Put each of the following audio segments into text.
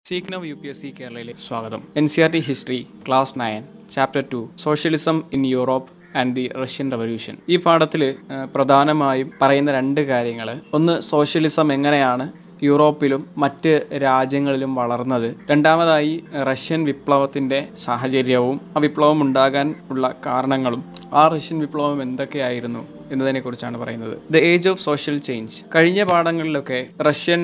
സീക്നവ് U P S C കേരളയിലേക്ക് സ്വാഗതം N C R T history class nine chapter two socialism in Europe and the Russian revolution ഈ പാഠത്തിൽ പ്രധാനമായും പറയുന്ന രണ്ട് കാര്യങ്ങൾ ഒന്ന് സോഷ്യലിസം എങ്ങനെയാണ് യൂറോപ്പിലും മറ്റ് രാജ്യങ്ങളിലും വളർന്നത് രണ്ടാമതായി റഷ്യൻ വിപ്ലവത്തിൻ്റെ സാഹചര്യവും ആ വിപ്ലവം ഉണ്ടാകാൻ ഉള്ള കാരണങ്ങളും ആ റഷ്യൻ വിപ്ലവം എന്തൊക്കെയായിരുന്നു എന്നതിനെക്കുറിച്ചാണ് പറയുന്നത് the age of social change കഴിഞ്ഞ പാഠങ്ങളിലൊക്കെ റഷ്യൻ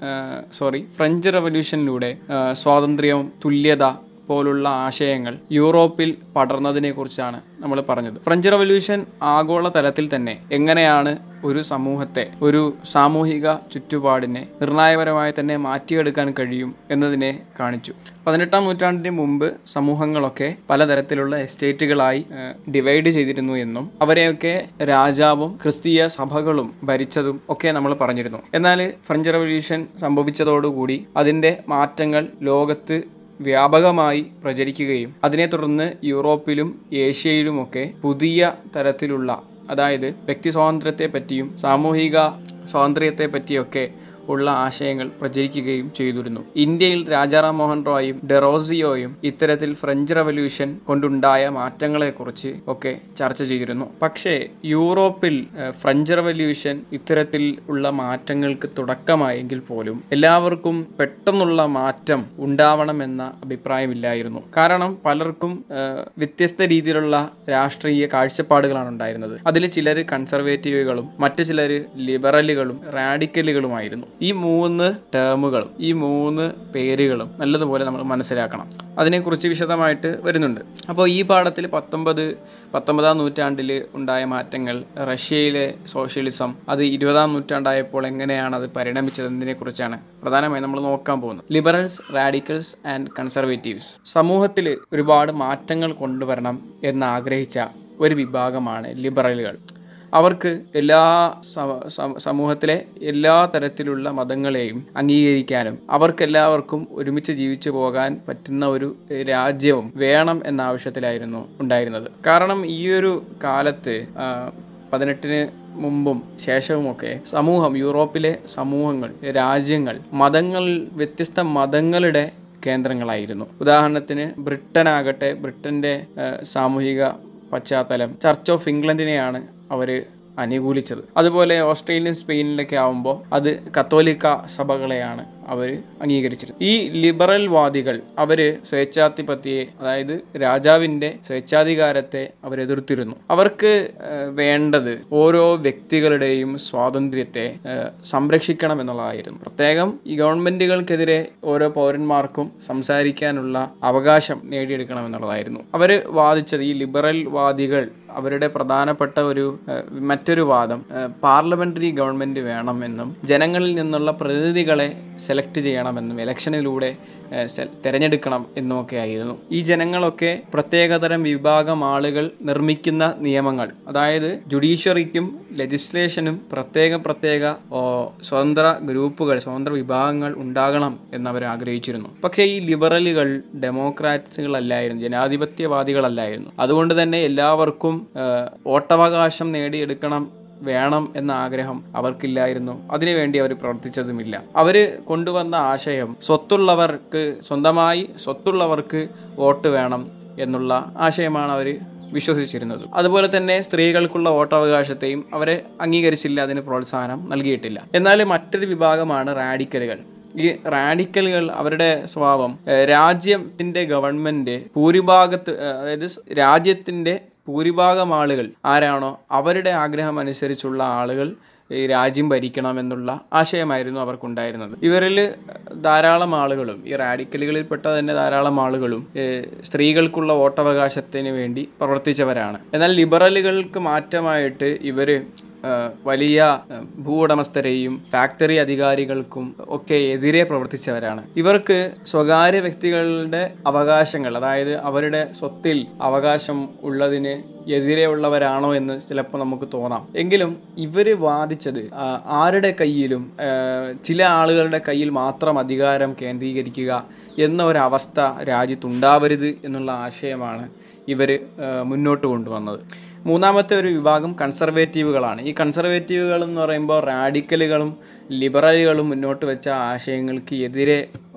സോറി ഫ്രഞ്ച് റവല്യൂഷനിലൂടെ ആ, സ്വാതന്ത്ര്യം തുല്യത പോലുള്ള ആശയങ്ങൾ യൂറോപ്പിൽ പടർന്നതിനെ കുറിച്ചാണ് നമ്മൾ പറഞ്ഞത് ഫ്രഞ്ച് റവല്യൂഷൻ ആഗോള തലത്തിൽ തന്നെ എങ്ങനെയാണ് ഒരു സമൂഹത്തെ ഒരു സാമൂഹിക ചുറ്റുപാടിനെ നിർണായകപരമായി തന്നെ മാറ്റിയെടുക്കാൻ കഴിയും എന്നതിനെ കാണിച്ചു പതിനെട്ടാം നൂറ്റാണ്ടിന് മുമ്പ് സമൂഹങ്ങളൊക്കെ പലതരത്തിലുള്ള എസ്റ്റേറ്റുകളായി ഡിവൈഡ് ചെയ്തിരുന്നു എന്നും അവരെയൊക്കെ രാജാവും ക്രിസ്തീയ സഭകളും ഭരിച്ചതും ഒക്കെ നമ്മൾ പറഞ്ഞിരുന്നു എന്നാൽ ഫ്രഞ്ച് റവല്യൂഷൻ സംഭവിച്ചതോടുകൂടി അതിൻ്റെ മാറ്റങ്ങൾ ലോകത്ത് വ്യാപകമായി പ്രചരിക്കുകയും അതിനെ തുടർന്ന് യൂറോപ്പിലും ഏഷ്യയിലുമൊക്കെ പുതിയ തരത്തിലുള്ള അതായത് വ്യക്തി സ്വാതന്ത്ര്യത്തെ പറ്റിയും സാമൂഹിക സ്വാതന്ത്ര്യത്തെ പറ്റിയൊക്കെ ഉള്ള ആശയങ്ങൾ പ്രചരിക്കുകയും ചെയ്തിരുന്നു ഇന്ത്യയിൽ രാജാറാം മോഹൻ റോയും ഡെറോസിയോയും ഇത്തരത്തിൽ ഫ്രഞ്ച് റവല്യൂഷൻ കൊണ്ടുണ്ടായ മാറ്റങ്ങളെക്കുറിച്ച് ഒക്കെ ചർച്ച ചെയ്തിരുന്നു പക്ഷേ യൂറോപ്പിൽ ഏഹ്, ഫ്രഞ്ച് റവല്യൂഷൻ ഇത്തരത്തിൽ ഉള്ള മാറ്റങ്ങൾക്ക് തുടക്കമായെങ്കിൽ പോലും എല്ലാവർക്കും പെട്ടെന്നുള്ള മാറ്റം ഉണ്ടാവണമെന്ന അഭിപ്രായമില്ലായിരുന്നു കാരണം പലർക്കും ഏഹ്, വ്യത്യസ്ത രീതിയിലുള്ള രാഷ്ട്രീയ കാഴ്ചപ്പാടുകളാണ് ഉണ്ടായിരുന്നത് അതിൽ ചിലർ കൺസർവേറ്റീവുകളും മറ്റു ചിലർ ലിബറലുകളും റാഡിക്കലുകളുമായിരുന്നു ഈ മൂന്ന് ടേമുകളും ഈ മൂന്ന് പേരുകളും നല്ലതുപോലെ നമ്മൾ മനസ്സിലാക്കണം അതിനെക്കുറിച്ച് വിശദമായിട്ട് വരുന്നുണ്ട് അപ്പോൾ ഈ പാഠത്തിൽ പത്തൊമ്പത് പത്തൊമ്പതാം നൂറ്റാണ്ടിൽ ഉണ്ടായ മാറ്റങ്ങൾ റഷ്യയിലെ സോഷ്യലിസം അത് ഇരുപതാം നൂറ്റാണ്ടായപ്പോൾ എങ്ങനെയാണ് അത് പരിണമിച്ചതെന്നതിനെ കുറിച്ചാണ് പ്രധാനമായും നമ്മൾ നോക്കാൻ പോകുന്നത് ലിബറൽസ് റാഡിക്കൽസ് ആൻഡ് കൺസർവേറ്റീവ്സ് സമൂഹത്തിൽ ഒരുപാട് മാറ്റങ്ങൾ കൊണ്ടുവരണം എന്ന് ആഗ്രഹിച്ച ഒരു വിഭാഗമാണ് ലിബറലുകൾ അവർക്ക് എല്ലാ സ- സ- സമൂഹത്തിലെ എല്ലാ തരത്തിലുള്ള മതങ്ങളെയും അംഗീകരിക്കാനും അവർക്കെല്ലാവർക്കും ഒരുമിച്ച് ജീവിച്ചു പോകാൻ പറ്റുന്ന ഒരു എഹ്, രാജ്യവും വേണം എന്ന ആവശ്യത്തിലായിരുന്നു ഉണ്ടായിരുന്നത് കാരണം ഈ ഒരു കാലത്ത് ആ, പതിനെട്ടിന് മുമ്പും ശേഷവുമൊക്കെ സമൂഹം യൂറോപ്പിലെ സമൂഹങ്ങൾ രാജ്യങ്ങൾ മതങ്ങൾ വ്യത്യസ്ത മതങ്ങളുടെ കേന്ദ്രങ്ങളായിരുന്നു ഉദാഹരണത്തിന് ബ്രിട്ടൻ ആകട്ടെ ബ്രിട്ടൻ്റെ ഏഹ്, സാമൂഹിക പശ്ചാത്തലം ചർച്ച് ഓഫ് ഇംഗ്ലണ്ടിനെയാണ് അവർ അനുകൂലിച്ചത് അതുപോലെ ഓസ്ട്രേലിയൻ സ്പെയിനിലൊക്കെ ആവുമ്പോൾ അത് കത്തോലിക്ക സഭകളെയാണ് അവർ അംഗീകരിച്ചിരുന്നത് ഈ ലിബറൽ വാദികൾ അവർ സ്വേച്ഛാധിപത്യയെ അതായത് രാജാവിൻ്റെ സ്വേച്ഛാധികാരത്തെ അവർ എതിർത്തിരുന്നു അവർക്ക് ഏഹ്, വേണ്ടത് ഓരോ വ്യക്തികളുടെയും സ്വാതന്ത്ര്യത്തെ ഏഹ്, സംരക്ഷിക്കണം എന്നുള്ളതായിരുന്നു പ്രത്യേകം ഈ ഗവൺമെന്റുകൾക്കെതിരെ ഓരോ പൗരന്മാർക്കും സംസാരിക്കാനുള്ള അവകാശം നേടിയെടുക്കണം എന്നുള്ളതായിരുന്നു അവർ വാദിച്ചത് ഈ ലിബറൽ വാദികൾ അവരുടെ പ്രധാനപ്പെട്ട ഒരു ഏഹ്, മറ്റൊരു വാദം പാർലമെന്ററി ഗവൺമെന്റ് വേണമെന്നും ജനങ്ങളിൽ നിന്നുള്ള പ്രതിനിധികളെ സെലക്ട് ചെയ്യണമെന്നും ഇലക്ഷനിലൂടെ ഏഹ്, സെൽ- തെരഞ്ഞെടുക്കണം എന്നുമൊക്കെ ആയിരുന്നു ഈ ജനങ്ങളൊക്കെ പ്രത്യേകതരം വിഭാഗം ആളുകൾ നിർമ്മിക്കുന്ന നിയമങ്ങൾ അതായത് ജുഡീഷ്യറിക്കും ലെജിസ്ലേഷനും പ്രത്യേക പ്രത്യേക ഓ, സ്വതന്ത്ര ഗ്രൂപ്പുകൾ സ്വതന്ത്ര വിഭാഗങ്ങൾ ഉണ്ടാകണം എന്നവർ ആഗ്രഹിച്ചിരുന്നു പക്ഷേ ഈ ലിബറലുകൾ ഡെമോക്രാറ്റ്സുകളല്ലായിരുന്നു ജനാധിപത്യവാദികളല്ലായിരുന്നു അതുകൊണ്ട് തന്നെ എല്ലാവർക്കും ഏഹ്, വോട്ടവകാശം നേടിയെടുക്കണം വേണം എന്ന ആഗ്രഹം അവർക്കില്ലായിരുന്നു അതിനുവേണ്ടി അവർ പ്രവർത്തിച്ചതുമില്ല അവർ കൊണ്ടുവന്ന ആശയം സ്വത്തുള്ളവർക്ക് സ്വന്തമായി സ്വത്തുള്ളവർക്ക് വോട്ട് വേണം എന്നുള്ള ആശയമാണ് അവർ വിശ്വസിച്ചിരുന്നത് അതുപോലെ തന്നെ സ്ത്രീകൾക്കുള്ള വോട്ടവകാശത്തെയും അവരെ അംഗീകരിച്ചില്ല അതിന് പ്രോത്സാഹനം നൽകിയിട്ടില്ല എന്നാൽ മറ്റൊരു വിഭാഗമാണ് റാഡിക്കലുകൾ ഈ റാഡിക്കലുകൾ അവരുടെ സ്വഭാവം ഏഹ്, രാജ്യത്തിന്റെ ഗവൺമെന്റ് ഭൂരിഭാഗത്ത് ഏഹ്, അതായത് സ് രാജ്യത്തിന്റെ ഭൂരിഭാഗം ആളുകൾ ആരാണോ അവരുടെ ആഗ്രഹം അനുസരിച്ചുള്ള ആളുകൾ ഈ രാജ്യം ഭരിക്കണം എന്നുള്ള ആശയമായിരുന്നു അവർക്കുണ്ടായിരുന്നത് ഇവരിൽ ധാരാളം ആളുകളും ഈ റാഡിക്കലുകളിൽപ്പെട്ട തന്നെ ധാരാളം ആളുകളും ഏഹ്, സ്ത്രീകൾക്കുള്ള വോട്ടവകാശത്തിന് വേണ്ടി പ്രവർത്തിച്ചവരാണ് എന്നാൽ ലിബറലുകൾക്ക് മാറ്റമായിട്ട് ഇവര് ഏഹ് വലിയ ഏഹ് ഭൂവുടമസ്ഥരെയും ഫാക്ടറി അധികാരികൾക്കും ഒക്കെ എതിരെ പ്രവർത്തിച്ചവരാണ് ഇവർക്ക് സ്വകാര്യ വ്യക്തികളുടെ അവകാശങ്ങൾ അതായത് അവരുടെ സ്വത്തിൽ അവകാശം ഉള്ളതിന് എതിരെ ഉള്ളവരാണോ എന്ന് ചിലപ്പോൾ നമുക്ക് തോന്നാം എങ്കിലും ഇവർ വാദിച്ചത് ആ, ആരുടെ കയ്യിലും ഏഹ് ചില ആളുകളുടെ കയ്യിൽ മാത്രം അധികാരം കേന്ദ്രീകരിക്കുക എന്ന ഒരവസ്ഥ രാജ്യത്തുണ്ടാവരുത് എന്നുള്ള ആശയമാണ് ഇവർ മുന്നോട്ട് കൊണ്ടുവന്നത് മൂന്നാമത്തെ ഒരു വിഭാഗം കൺസർവേറ്റീവുകളാണ് ഈ കൺസർവേറ്റീവുകൾ എന്ന് പറയുമ്പോൾ റാഡിക്കലുകളും ലിബറലുകളും മുന്നോട്ട് വെച്ച ആശയങ്ങൾക്ക് എതിരെ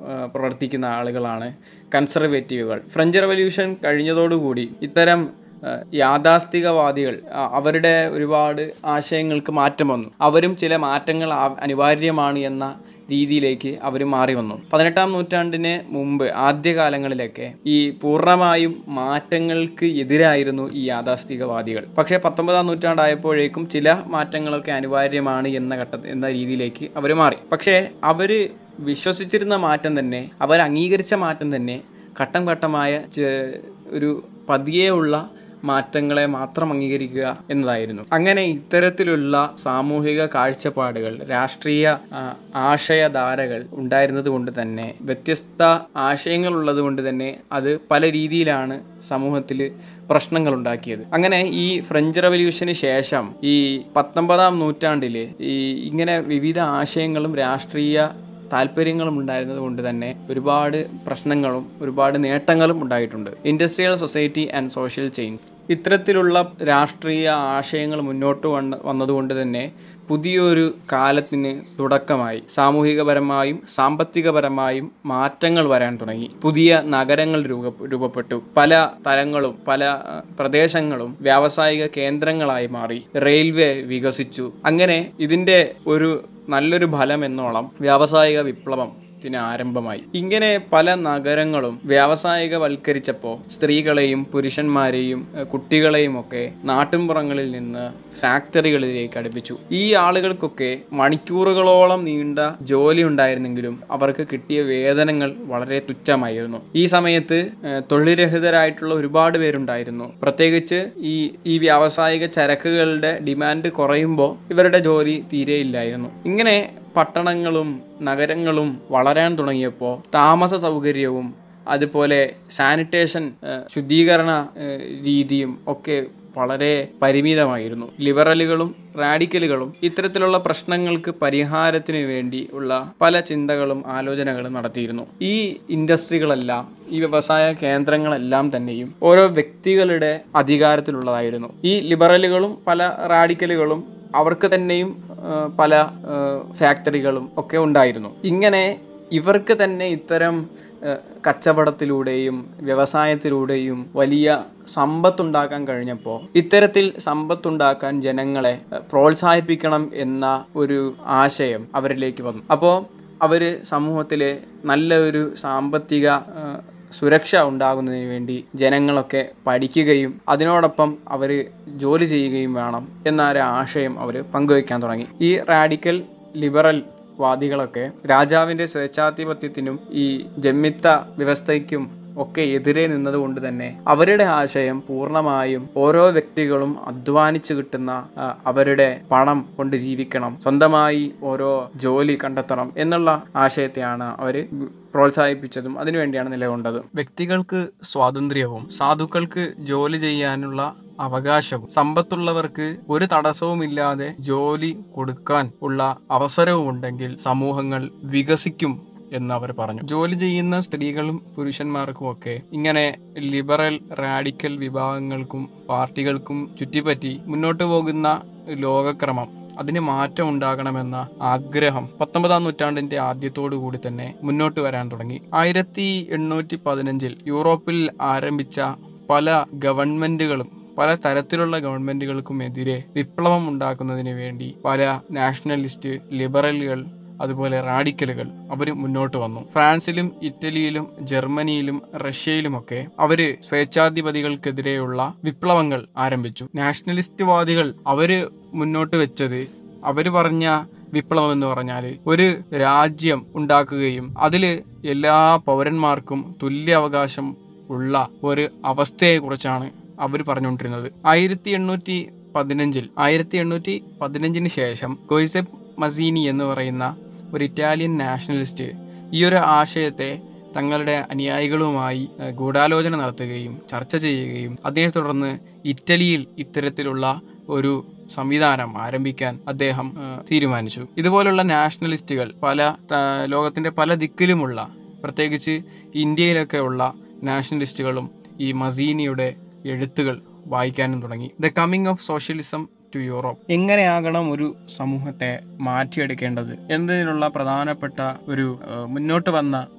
ആ, പ്രവർത്തിക്കുന്ന ആളുകളാണ് കൺസർവേറ്റീവുകൾ ഫ്രഞ്ച് റവല്യൂഷൻ കഴിഞ്ഞതോടുകൂടി ഇത്തരം ആ, യാഥാസ്ഥികവാദികൾ ആ, അവരുടെ ഒരുപാട് ആശയങ്ങൾക്ക് മാറ്റം വന്നു അവരും ചില മാറ്റങ്ങൾ ആ- അനിവാര്യമാണ് എന്ന രീതിയിലേക്ക് അവർ മാറി വന്നു പതിനെട്ടാം നൂറ്റാണ്ടിന് മുമ്പ് ആദ്യകാലങ്ങളിലൊക്കെ ഈ പൂർണ്ണമായും മാറ്റങ്ങൾക്ക് എതിരായിരുന്നു ഈ യാഥാസ്ഥികവാദികൾ പക്ഷേ പത്തൊമ്പതാം നൂറ്റാണ്ടായപ്പോഴേക്കും ചില മാറ്റങ്ങളൊക്കെ അനിവാര്യമാണ് എന്ന ഘട്ട എന്ന രീതിയിലേക്ക് അവർ മാറി പക്ഷേ അവർ വിശ്വസിച്ചിരുന്ന മാറ്റം തന്നെ അവർ അംഗീകരിച്ച മാറ്റം തന്നെ ഘട്ടം ഘട്ടമായ ചെ- ഒരു പതിയെയുള്ള മാറ്റങ്ങളെ മാത്രം അംഗീകരിക്കുക എന്നതായിരുന്നു അങ്ങനെ ഇത്തരത്തിലുള്ള സാമൂഹിക കാഴ്ചപ്പാടുകൾ രാഷ്ട്രീയ ആ, ആശയധാരകൾ ഉണ്ടായിരുന്നത് കൊണ്ട് തന്നെ വ്യത്യസ്ത ആശയങ്ങൾ ഉള്ളത് കൊണ്ട് തന്നെ അത് പല രീതിയിലാണ് സമൂഹത്തിൽ പ്രശ്നങ്ങൾ ഉണ്ടാക്കിയത് അങ്ങനെ ഈ ഫ്രഞ്ച് റവല്യൂഷന് ശേഷം ഈ പത്തൊമ്പതാം നൂറ്റാണ്ടിൽ ഈ ഇങ്ങനെ വിവിധ ആശയങ്ങളും രാഷ്ട്രീയ താല്പര്യങ്ങളും ഉണ്ടായിരുന്നത് കൊണ്ട് തന്നെ ഒരുപാട് പ്രശ്നങ്ങളും ഒരുപാട് നേട്ടങ്ങളും ഉണ്ടായിട്ടുണ്ട് industrial society and social change ഇത്തരത്തിലുള്ള രാഷ്ട്രീയ ആശയങ്ങൾ മുന്നോട്ട് വന്ന വന്നതുകൊണ്ട് തന്നെ പുതിയൊരു കാലത്തിന് തുടക്കമായി സാമൂഹികപരമായും സാമ്പത്തികപരമായും മാറ്റങ്ങൾ വരാൻ തുടങ്ങി പുതിയ നഗരങ്ങൾ രൂപ രൂപപ്പെട്ടു പല തലങ്ങളും പല ആ, പ്രദേശങ്ങളും വ്യാവസായിക കേന്ദ്രങ്ങളായി മാറി റെയിൽവേ വികസിച്ചു അങ്ങനെ ഇതിൻ്റെ ഒരു നല്ലൊരു ഫലം എന്നോളം വ്യാവസായിക വിപ്ലവം ത്തിന് ആരംഭമായി ഇങ്ങനെ പല നഗരങ്ങളും വ്യാവസായികവൽക്കരിച്ചപ്പോൾ സ്ത്രീകളെയും പുരുഷന്മാരെയും ഏഹ്, കുട്ടികളെയും ഒക്കെ നാട്ടിൻപുറങ്ങളിൽ നിന്ന് ഫാക്ടറികളിലേക്ക് അടുപ്പിച്ചു ഈ ആളുകൾക്കൊക്കെ മണിക്കൂറുകളോളം നീണ്ട ജോലി ഉണ്ടായിരുന്നെങ്കിലും അവർക്ക് കിട്ടിയ വേതനങ്ങൾ വളരെ തുച്ഛമായിരുന്നു ഈ സമയത്ത് ഏഹ്, തൊഴിൽരഹിതരായിട്ടുള്ള ഒരുപാട് പേരുണ്ടായിരുന്നു പ്രത്യേകിച്ച് ഈ ഈ വ്യാവസായിക ചരക്കുകളുടെ ഡിമാൻഡ് കുറയുമ്പോൾ ഇവരുടെ ജോലി തീരെയില്ലായിരുന്നു ഇങ്ങനെ പട്ടണങ്ങളും നഗരങ്ങളും വളരാൻ തുടങ്ങിയപ്പോൾ താമസ സൗകര്യവും അതുപോലെ സാനിറ്റേഷൻ ഏഹ്, ശുദ്ധീകരണ ഏഹ്, രീതിയും ഒക്കെ വളരെ പരിമിതമായിരുന്നു ലിബറലുകളും റാഡിക്കലുകളും ഇത്തരത്തിലുള്ള പ്രശ്നങ്ങൾക്ക് പരിഹാരത്തിന് വേണ്ടി ഉള്ള പല ചിന്തകളും ആലോചനകളും നടത്തിയിരുന്നു ഈ ഇൻഡസ്ട്രികളെല്ലാം ഈ വ്യവസായ കേന്ദ്രങ്ങളെല്ലാം തന്നെയും ഓരോ വ്യക്തികളുടെ അധികാരത്തിലുള്ളതായിരുന്നു ഈ ലിബറലുകളും പല റാഡിക്കലുകളും അവർക്ക് തന്നെയും ആ, പല ആ, ഫാക്ടറികളും ഒക്കെ ഉണ്ടായിരുന്നു ഇങ്ങനെ ഇവർക്ക് തന്നെ ഇത്തരം ആ, കച്ചവടത്തിലൂടെയും വ്യവസായത്തിലൂടെയും വലിയ സമ്പത്തുണ്ടാക്കാൻ കഴിഞ്ഞപ്പോൾ ഇത്തരത്തിൽ സമ്പത്തുണ്ടാക്കാൻ ജനങ്ങളെ ആ, പ്രോത്സാഹിപ്പിക്കണം എന്ന ഒരു ആശയം അവരിലേക്ക് വന്നു അപ്പോൾ അവർ സമൂഹത്തിലെ നല്ല ഒരു സാമ്പത്തിക ആ, സുരക്ഷ ഉണ്ടാകുന്നതിന് വേണ്ടി ജനങ്ങളൊക്കെ പഠിക്കുകയും അതിനോടൊപ്പം അവർ ജോലി ചെയ്യുകയും വേണം എന്ന ഒരു ആശയം അവർ പങ്കുവയ്ക്കാൻ തുടങ്ങി ഈ റാഡിക്കൽ ലിബറൽ വാദികളൊക്കെ രാജാവിൻ്റെ സ്വേച്ഛാധിപത്യത്തിനും ഈ ജമ്മിത്ത വ്യവസ്ഥയ്ക്കും ഒക്കെ എതിരെ നിന്നതുകൊണ്ട് തന്നെ അവരുടെ ആശയം പൂർണ്ണമായും ഓരോ വ്യക്തികളും അധ്വാനിച്ച് കിട്ടുന്ന ആ, അവരുടെ പണം കൊണ്ട് ജീവിക്കണം സ്വന്തമായി ഓരോ ജോലി കണ്ടെത്തണം എന്നുള്ള ആശയത്തെയാണ് അവർ പ്രോത്സാഹിപ്പിച്ചതും അതിനുവേണ്ടിയാണ് നിലകൊണ്ടത് വ്യക്തികൾക്ക് സ്വാതന്ത്ര്യവും സാധുക്കൾക്ക് ജോലി ചെയ്യാനുള്ള അവകാശവും സമ്പത്തുള്ളവർക്ക് ഒരു തടസ്സവുമില്ലാതെ ജോലി കൊടുക്കാൻ ഉള്ള അവസരവും ഉണ്ടെങ്കിൽ സമൂഹങ്ങൾ വികസിക്കും എന്ന് അവർ പറഞ്ഞു ജോലി ചെയ്യുന്ന സ്ത്രീകളും പുരുഷന്മാർക്കും ഒക്കെ ഇങ്ങനെ ലിബറൽ റാഡിക്കൽ വിഭാഗങ്ങൾക്കും പാർട്ടികൾക്കും ചുറ്റിപ്പറ്റി മുന്നോട്ട് പോകുന്ന ലോകക്രമം അതിന് മാറ്റം ഉണ്ടാകണമെന്ന ആഗ്രഹം പത്തൊമ്പതാം നൂറ്റാണ്ടിന്റെ ആദ്യത്തോടു കൂടി തന്നെ മുന്നോട്ട് വരാൻ തുടങ്ങി ആയിരത്തി എണ്ണൂറ്റി പതിനഞ്ചിൽ യൂറോപ്പിൽ ആരംഭിച്ച പല ഗവൺമെന്റുകളും പല തരത്തിലുള്ള ഗവൺമെന്റുകൾക്കും എതിരെ വിപ്ലവം ഉണ്ടാക്കുന്നതിന് വേണ്ടി പല നാഷണലിസ്റ്റ് ലിബറലുകൾ അതുപോലെ റാഡിക്കലുകൾ അവർ മുന്നോട്ട് വന്നു ഫ്രാൻസിലും ഇറ്റലിയിലും ജർമ്മനിയിലും റഷ്യയിലുമൊക്കെ അവര് സ്വേച്ഛാധിപതികൾക്കെതിരെയുള്ള വിപ്ലവങ്ങൾ ആരംഭിച്ചു നാഷണലിസ്റ്റ്വാദികൾ അവര് മുന്നോട്ട് വെച്ചത് അവര് പറഞ്ഞ വിപ്ലവം എന്ന് പറഞ്ഞാൽ ഒരു രാജ്യം ഉണ്ടാക്കുകയും അതിൽ എല്ലാ പൗരന്മാർക്കും തുല്യ അവകാശം ഉള്ള ഒരു അവസ്ഥയെക്കുറിച്ചാണ് അവർ പറഞ്ഞുകൊണ്ടിരുന്നത് ആയിരത്തി എണ്ണൂറ്റി പതിനഞ്ചിൽ ആയിരത്തി എണ്ണൂറ്റി പതിനഞ്ചിന് ശേഷം ഗോയ്സെപ്പ് മസീനി എന്ന് പറയുന്ന ഒരു ഇറ്റാലിയൻ നാഷണലിസ്റ്റ് ഈ ഒരു ആശയത്തെ തങ്ങളുടെ അനുയായികളുമായി ഏഹ്, ഗൂഢാലോചന നടത്തുകയും ചർച്ച ചെയ്യുകയും അതിനെ തുടർന്ന് ഇറ്റലിയിൽ ഇത്തരത്തിലുള്ള ഒരു സംവിധാനം ആരംഭിക്കാൻ അദ്ദേഹം ഏഹ്, തീരുമാനിച്ചു ഇതുപോലുള്ള നാഷണലിസ്റ്റുകൾ പല ത- ലോകത്തിന്റെ പല ദിക്കിലുമുള്ള പ്രത്യേകിച്ച് ഇന്ത്യയിലൊക്കെ ഉള്ള നാഷണലിസ്റ്റുകളും ഈ മസീനിയുടെ എഴുത്തുകൾ വായിക്കാനും തുടങ്ങി the coming of socialism to Europe എങ്ങനെയാകണം ഒരു സമൂഹത്തെ മാറ്റിയെടുക്കേണ്ടത് എന്നതിനുള്ള പ്രധാനപ്പെട്ട ഒരു ഏഹ്, മുന്നോട്ട് വന്ന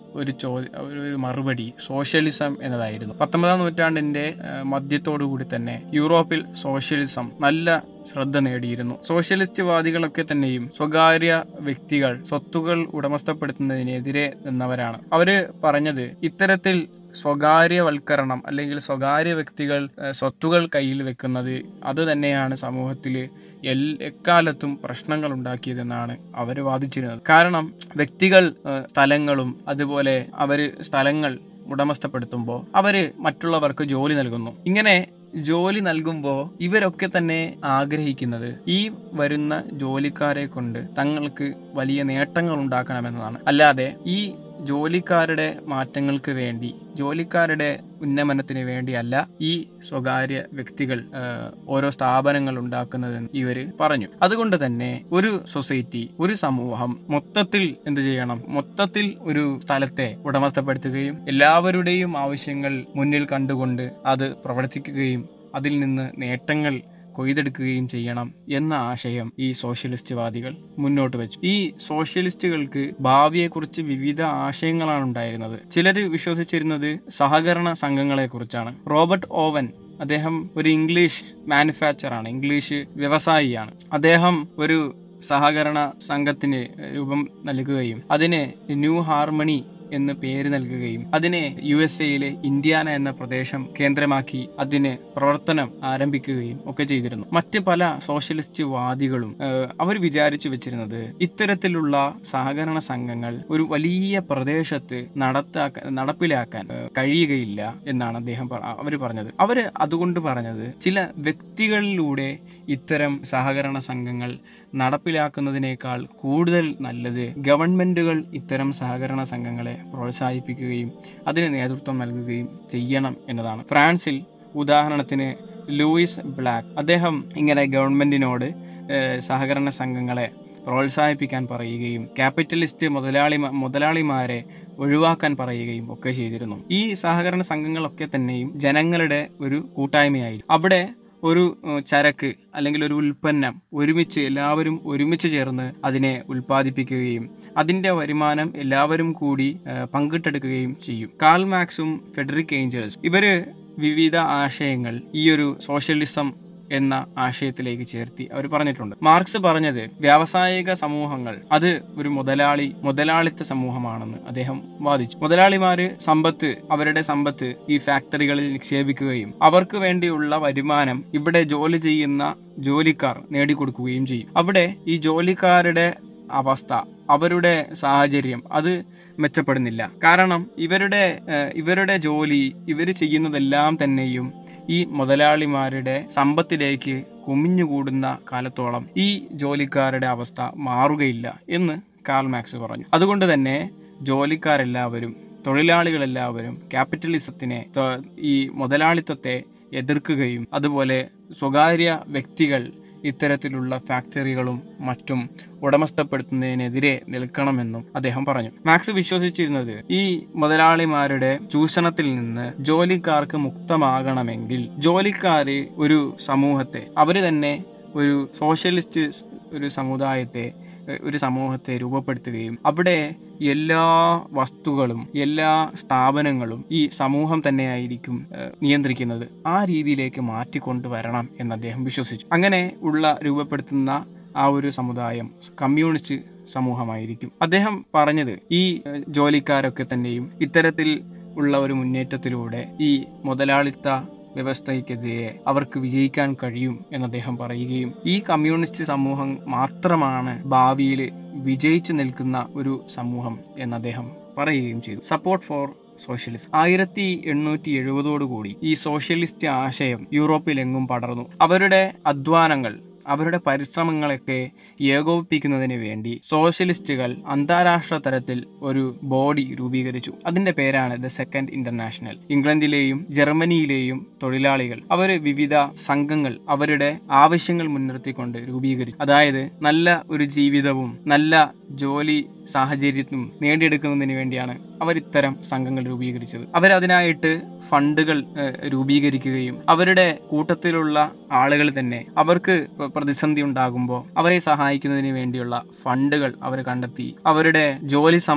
ഒരു ചോദ്യ ഒരു ഒരു മറുപടി സോഷ്യലിസം എന്നതായിരുന്നു പത്തൊമ്പതാം നൂറ്റാണ്ടിന്റെ ഏഹ്, മധ്യത്തോടുകൂടി തന്നെ യൂറോപ്പിൽ സോഷ്യലിസം നല്ല ശ്രദ്ധ നേടിയിരുന്നു സോഷ്യലിസ്റ്റ് വാദികളൊക്കെ തന്നെയും സ്വകാര്യ വ്യക്തികൾ സ്വത്തുകൾ ഉടമസ്ഥപ്പെടുത്തുന്നതിനെതിരെ നിന്നവരാണ് അവര് പറഞ്ഞത് ഇത്തരത്തിൽ സ്വകാര്യവൽക്കരണം അല്ലെങ്കിൽ സ്വകാര്യ വ്യക്തികൾ ഏഹ്, സ്വത്തുകൾ കയ്യിൽ വെക്കുന്നത് അത് തന്നെയാണ് സമൂഹത്തിൽ എൽ എക്കാലത്തും പ്രശ്നങ്ങൾ ഉണ്ടാക്കിയതെന്നാണ് അവർ വാദിച്ചിരുന്നത് കാരണം വ്യക്തികൾ ഏഹ്, സ്ഥലങ്ങളും അതുപോലെ അവര് സ്ഥലങ്ങൾ ഉടമസ്ഥപ്പെടുത്തുമ്പോൾ അവര് മറ്റുള്ളവർക്ക് ജോലി നൽകുന്നു ഇങ്ങനെ ജോലി നൽകുമ്പോൾ ഇവരൊക്കെ തന്നെ ആഗ്രഹിക്കുന്നത് ഈ വരുന്ന ജോലിക്കാരെ കൊണ്ട് തങ്ങൾക്ക് വലിയ നേട്ടങ്ങൾ ഉണ്ടാക്കണമെന്നതാണ് അല്ലാതെ ഈ ജോലിക്കാരുടെ മാറ്റങ്ങൾക്ക് വേണ്ടി ജോലിക്കാരുടെ ഉന്നമനത്തിന് വേണ്ടിയല്ല ഈ സ്വകാര്യ വ്യക്തികൾ ആ, ഓരോ സ്ഥാപനങ്ങൾ ഉണ്ടാക്കുന്നതെന്ന് ഇവര് പറഞ്ഞു അതുകൊണ്ട് തന്നെ ഒരു സൊസൈറ്റി ഒരു സമൂഹം മൊത്തത്തിൽ എന്ത് ചെയ്യണം മൊത്തത്തിൽ ഒരു സ്ഥലത്തെ ഉടമസ്ഥപ്പെടുത്തുകയും എല്ലാവരുടെയും ആവശ്യങ്ങൾ മുന്നിൽ കണ്ടുകൊണ്ട് അത് പ്രവർത്തിക്കുകയും അതിൽ നിന്ന് നേട്ടങ്ങൾ കൊയ്തെടുക്കുകയും ചെയ്യണം എന്ന ആശയം ഈ സോഷ്യലിസ്റ്റ്വാദികൾ മുന്നോട്ട് വെച്ചു ഈ സോഷ്യലിസ്റ്റുകൾക്ക് ഭാവിയെക്കുറിച്ച് വിവിധ ആശയങ്ങളാണ് ഉണ്ടായിരുന്നത് ചിലർ വിശ്വസിച്ചിരുന്നത് സഹകരണ സംഘങ്ങളെ കുറിച്ചാണ് റോബർട്ട് ഓവൻ അദ്ദേഹം ഒരു ഇംഗ്ലീഷ് മാനുഫാക്ചറാണ് ഇംഗ്ലീഷ് വ്യവസായിയാണ് അദ്ദേഹം ഒരു സഹകരണ സംഘത്തിന് രൂപം നൽകുകയും അതിന് ന്യൂ ഹാർമണി എന്ന് പേര് നൽകുകയും അതിനെ യു എസ് എയിലെ ഇന്ത്യാന എന്ന പ്രദേശം കേന്ദ്രമാക്കി അതിന് പ്രവർത്തനം ആരംഭിക്കുകയും ഒക്കെ ചെയ്തിരുന്നു മറ്റ് പല സോഷ്യലിസ്റ്റ് വാദികളും അവർ വിചാരിച്ചു വെച്ചിരുന്നത് ഇത്തരത്തിലുള്ള സഹകരണ സംഘങ്ങൾ ഒരു വലിയ പ്രദേശത്ത് നടത്താക്കാൻ നടപ്പിലാക്കാൻ ഏഹ്, കഴിയുകയില്ല എന്നാണ് അദ്ദേഹം അവർ പറഞ്ഞത് അവര് അതുകൊണ്ട് പറഞ്ഞത് ചില വ്യക്തികളിലൂടെ ഇത്തരം സഹകരണ സംഘങ്ങൾ നടപ്പിലാക്കുന്നതിനേക്കാൾ കൂടുതൽ നല്ലത് ഗവൺമെന്റുകൾ ഇത്തരം സഹകരണ സംഘങ്ങളെ പ്രോത്സാഹിപ്പിക്കുകയും അതിന് നേതൃത്വം നൽകുകയും ചെയ്യണം എന്നതാണ് ഫ്രാൻസിൽ ഉദാഹരണത്തിന് ലൂയിസ് ബ്ലാക്ക് അദ്ദേഹം ഇങ്ങനെ ഗവൺമെന്റിനോട് ഏഹ്, സഹകരണ സംഘങ്ങളെ പ്രോത്സാഹിപ്പിക്കാൻ പറയുകയും ക്യാപിറ്റലിസ്റ്റ് മുതലാളി മുതലാളിമാരെ ഒഴിവാക്കാൻ പറയുകയും ഒക്കെ ചെയ്തിരുന്നു ഈ സഹകരണ സംഘങ്ങളൊക്കെ തന്നെയും ജനങ്ങളുടെ ഒരു കൂട്ടായ്മയായി അവിടെ ഒരു ഏഹ്, ചരക്ക് അല്ലെങ്കിൽ ഒരു ഉൽപ്പന്നം ഒരുമിച്ച് എല്ലാവരും ഒരുമിച്ച് ചേർന്ന് അതിനെ ഉൽപ്പാദിപ്പിക്കുകയും അതിന്റെ വരുമാനം എല്ലാവരും കൂടി ഏഹ്, പങ്കിട്ടെടുക്കുകയും ചെയ്യും കാൾ മാക്സും ഫെഡറിക് ഏഞ്ചൽസ് ഇവര് വിവിധ ആശയങ്ങൾ ഈ ഒരു സോഷ്യലിസം എന്ന ആശയത്തിലേക്ക് ചേർത്തി അവർ പറഞ്ഞിട്ടുണ്ട് മാർക്സ് പറഞ്ഞത് വ്യാവസായിക സമൂഹങ്ങൾ അത് ഒരു മുതലാളി മുതലാളിത്ത സമൂഹമാണെന്ന് അദ്ദേഹം വാദിച്ചു മുതലാളിമാര് സമ്പത്ത് അവരുടെ സമ്പത്ത് ഈ ഫാക്ടറികളിൽ നിക്ഷേപിക്കുകയും അവർക്ക് വേണ്ടിയുള്ള വരുമാനം ഇവിടെ ജോലി ചെയ്യുന്ന ജോലിക്കാർ നേടിക്കൊടുക്കുകയും ചെയ്യും അവിടെ ഈ ജോലിക്കാരുടെ അവസ്ഥ അവരുടെ സാഹചര്യം അത് മെച്ചപ്പെടുന്നില്ല കാരണം ഇവരുടെ ഏഹ്, ഇവരുടെ ജോലി ഇവർ ചെയ്യുന്നതെല്ലാം തന്നെയും ഈ മുതലാളിമാരുടെ സമ്പത്തിലേക്ക് കുമിഞ്ഞുകൂടുന്ന കാലത്തോളം ഈ ജോലിക്കാരുടെ അവസ്ഥ മാറുകയില്ല എന്ന് കാൾ മാക്സ് പറഞ്ഞു അതുകൊണ്ട് തന്നെ ജോലിക്കാരെല്ലാവരും തൊഴിലാളികളെല്ലാവരും ക്യാപിറ്റലിസത്തിനെ ത- ഈ മുതലാളിത്തത്തെ എതിർക്കുകയും അതുപോലെ സ്വകാര്യ വ്യക്തികൾ ഇത്തരത്തിലുള്ള ഫാക്ടറികളും മറ്റും ഉടമസ്ഥപ്പെടുത്തുന്നതിനെതിരെ നിൽക്കണമെന്നും അദ്ദേഹം പറഞ്ഞു മാക്സ് വിശ്വസിച്ചിരുന്നത് ഈ മുതലാളിമാരുടെ ചൂഷണത്തിൽ നിന്ന് ജോലിക്കാർക്ക് മുക്തമാകണമെങ്കിൽ ജോലിക്കാര് ഒരു സമൂഹത്തെ അവര് തന്നെ ഒരു സോഷ്യലിസ്റ്റ് സ് ഒരു സമുദായത്തെ എ- ഒരു സമൂഹത്തെ രൂപപ്പെടുത്തുകയും അവിടെ എല്ലാ വസ്തുക്കളും എല്ലാ സ്ഥാപനങ്ങളും ഈ സമൂഹം തന്നെയായിരിക്കും ഏഹ്, നിയന്ത്രിക്കുന്നത് ആ രീതിയിലേക്ക് മാറ്റിക്കൊണ്ടുവരണം എന്ന് അദ്ദേഹം വിശ്വസിച്ചു അങ്ങനെ ഉള്ള രൂപപ്പെടുത്തുന്ന ആ ഒരു സമുദായം കമ്മ്യൂണിസ്റ്റ് സമൂഹമായിരിക്കും അദ്ദേഹം പറഞ്ഞത് ഈ ഏഹ്, ജോലിക്കാരൊക്കെ തന്നെയും ഇത്തരത്തിൽ ഉള്ള ഒരു മുന്നേറ്റത്തിലൂടെ ഈ മുതലാളിത്ത വ്യവസ്ഥയ്ക്കെതിരെ അവർക്ക് വിജയിക്കാൻ കഴിയും എന്ന് അദ്ദേഹം പറയുകയും ഈ കമ്മ്യൂണിസ്റ്റ് സമൂഹം മാത്രമാണ് ഭാവിയിൽ വിജയിച്ചു നിൽക്കുന്ന ഒരു സമൂഹം എന്ന് അദ്ദേഹം പറയുകയും ചെയ്തു സപ്പോർട്ട് ഫോർ സോഷ്യലിസ്റ്റ് ആയിരത്തി എണ്ണൂറ്റി എഴുപതോടുകൂടി ഈ സോഷ്യലിസ്റ്റ് ആശയം യൂറോപ്പിലെങ്ങും പടർന്നു അവരുടെ അധ്വാനങ്ങൾ അവരുടെ പരിശ്രമങ്ങളൊക്കെ ഏകോപിപ്പിക്കുന്നതിന് വേണ്ടി സോഷ്യലിസ്റ്റുകൾ അന്താരാഷ്ട്ര തലത്തിൽ ഒരു ബോഡി രൂപീകരിച്ചു അതിന്റെ പേരാണ് ദ സെക്കൻഡ് ഇന്റർനാഷണൽ ഇംഗ്ലണ്ടിലെയും ജർമ്മനിയിലെയും തൊഴിലാളികൾ അവർ വിവിധ സംഘങ്ങൾ അവരുടെ ആവശ്യങ്ങൾ മുൻനിർത്തിക്കൊണ്ട് രൂപീകരിച്ചു അതായത് നല്ല ഒരു ജീവിതവും നല്ല ജോലി സാഹചര്യവും നേടിയെടുക്കുന്നതിന് വേണ്ടിയാണ് അവർ ഇത്തരം സംഘങ്ങൾ രൂപീകരിച്ചത് അവരതിനായിട്ട് ഫണ്ടുകൾ ഏഹ്, രൂപീകരിക്കുകയും അവരുടെ കൂട്ടത്തിലുള്ള ആളുകൾ തന്നെ അവർക്ക് പ- പ്രതിസന്ധി ഉണ്ടാകുമ്പോൾ അവരെ സഹായിക്കുന്നതിന് വേണ്ടിയുള്ള ഫണ്ടുകൾ അവർ കണ്ടെത്തി അവരുടെ ജോലി സമയം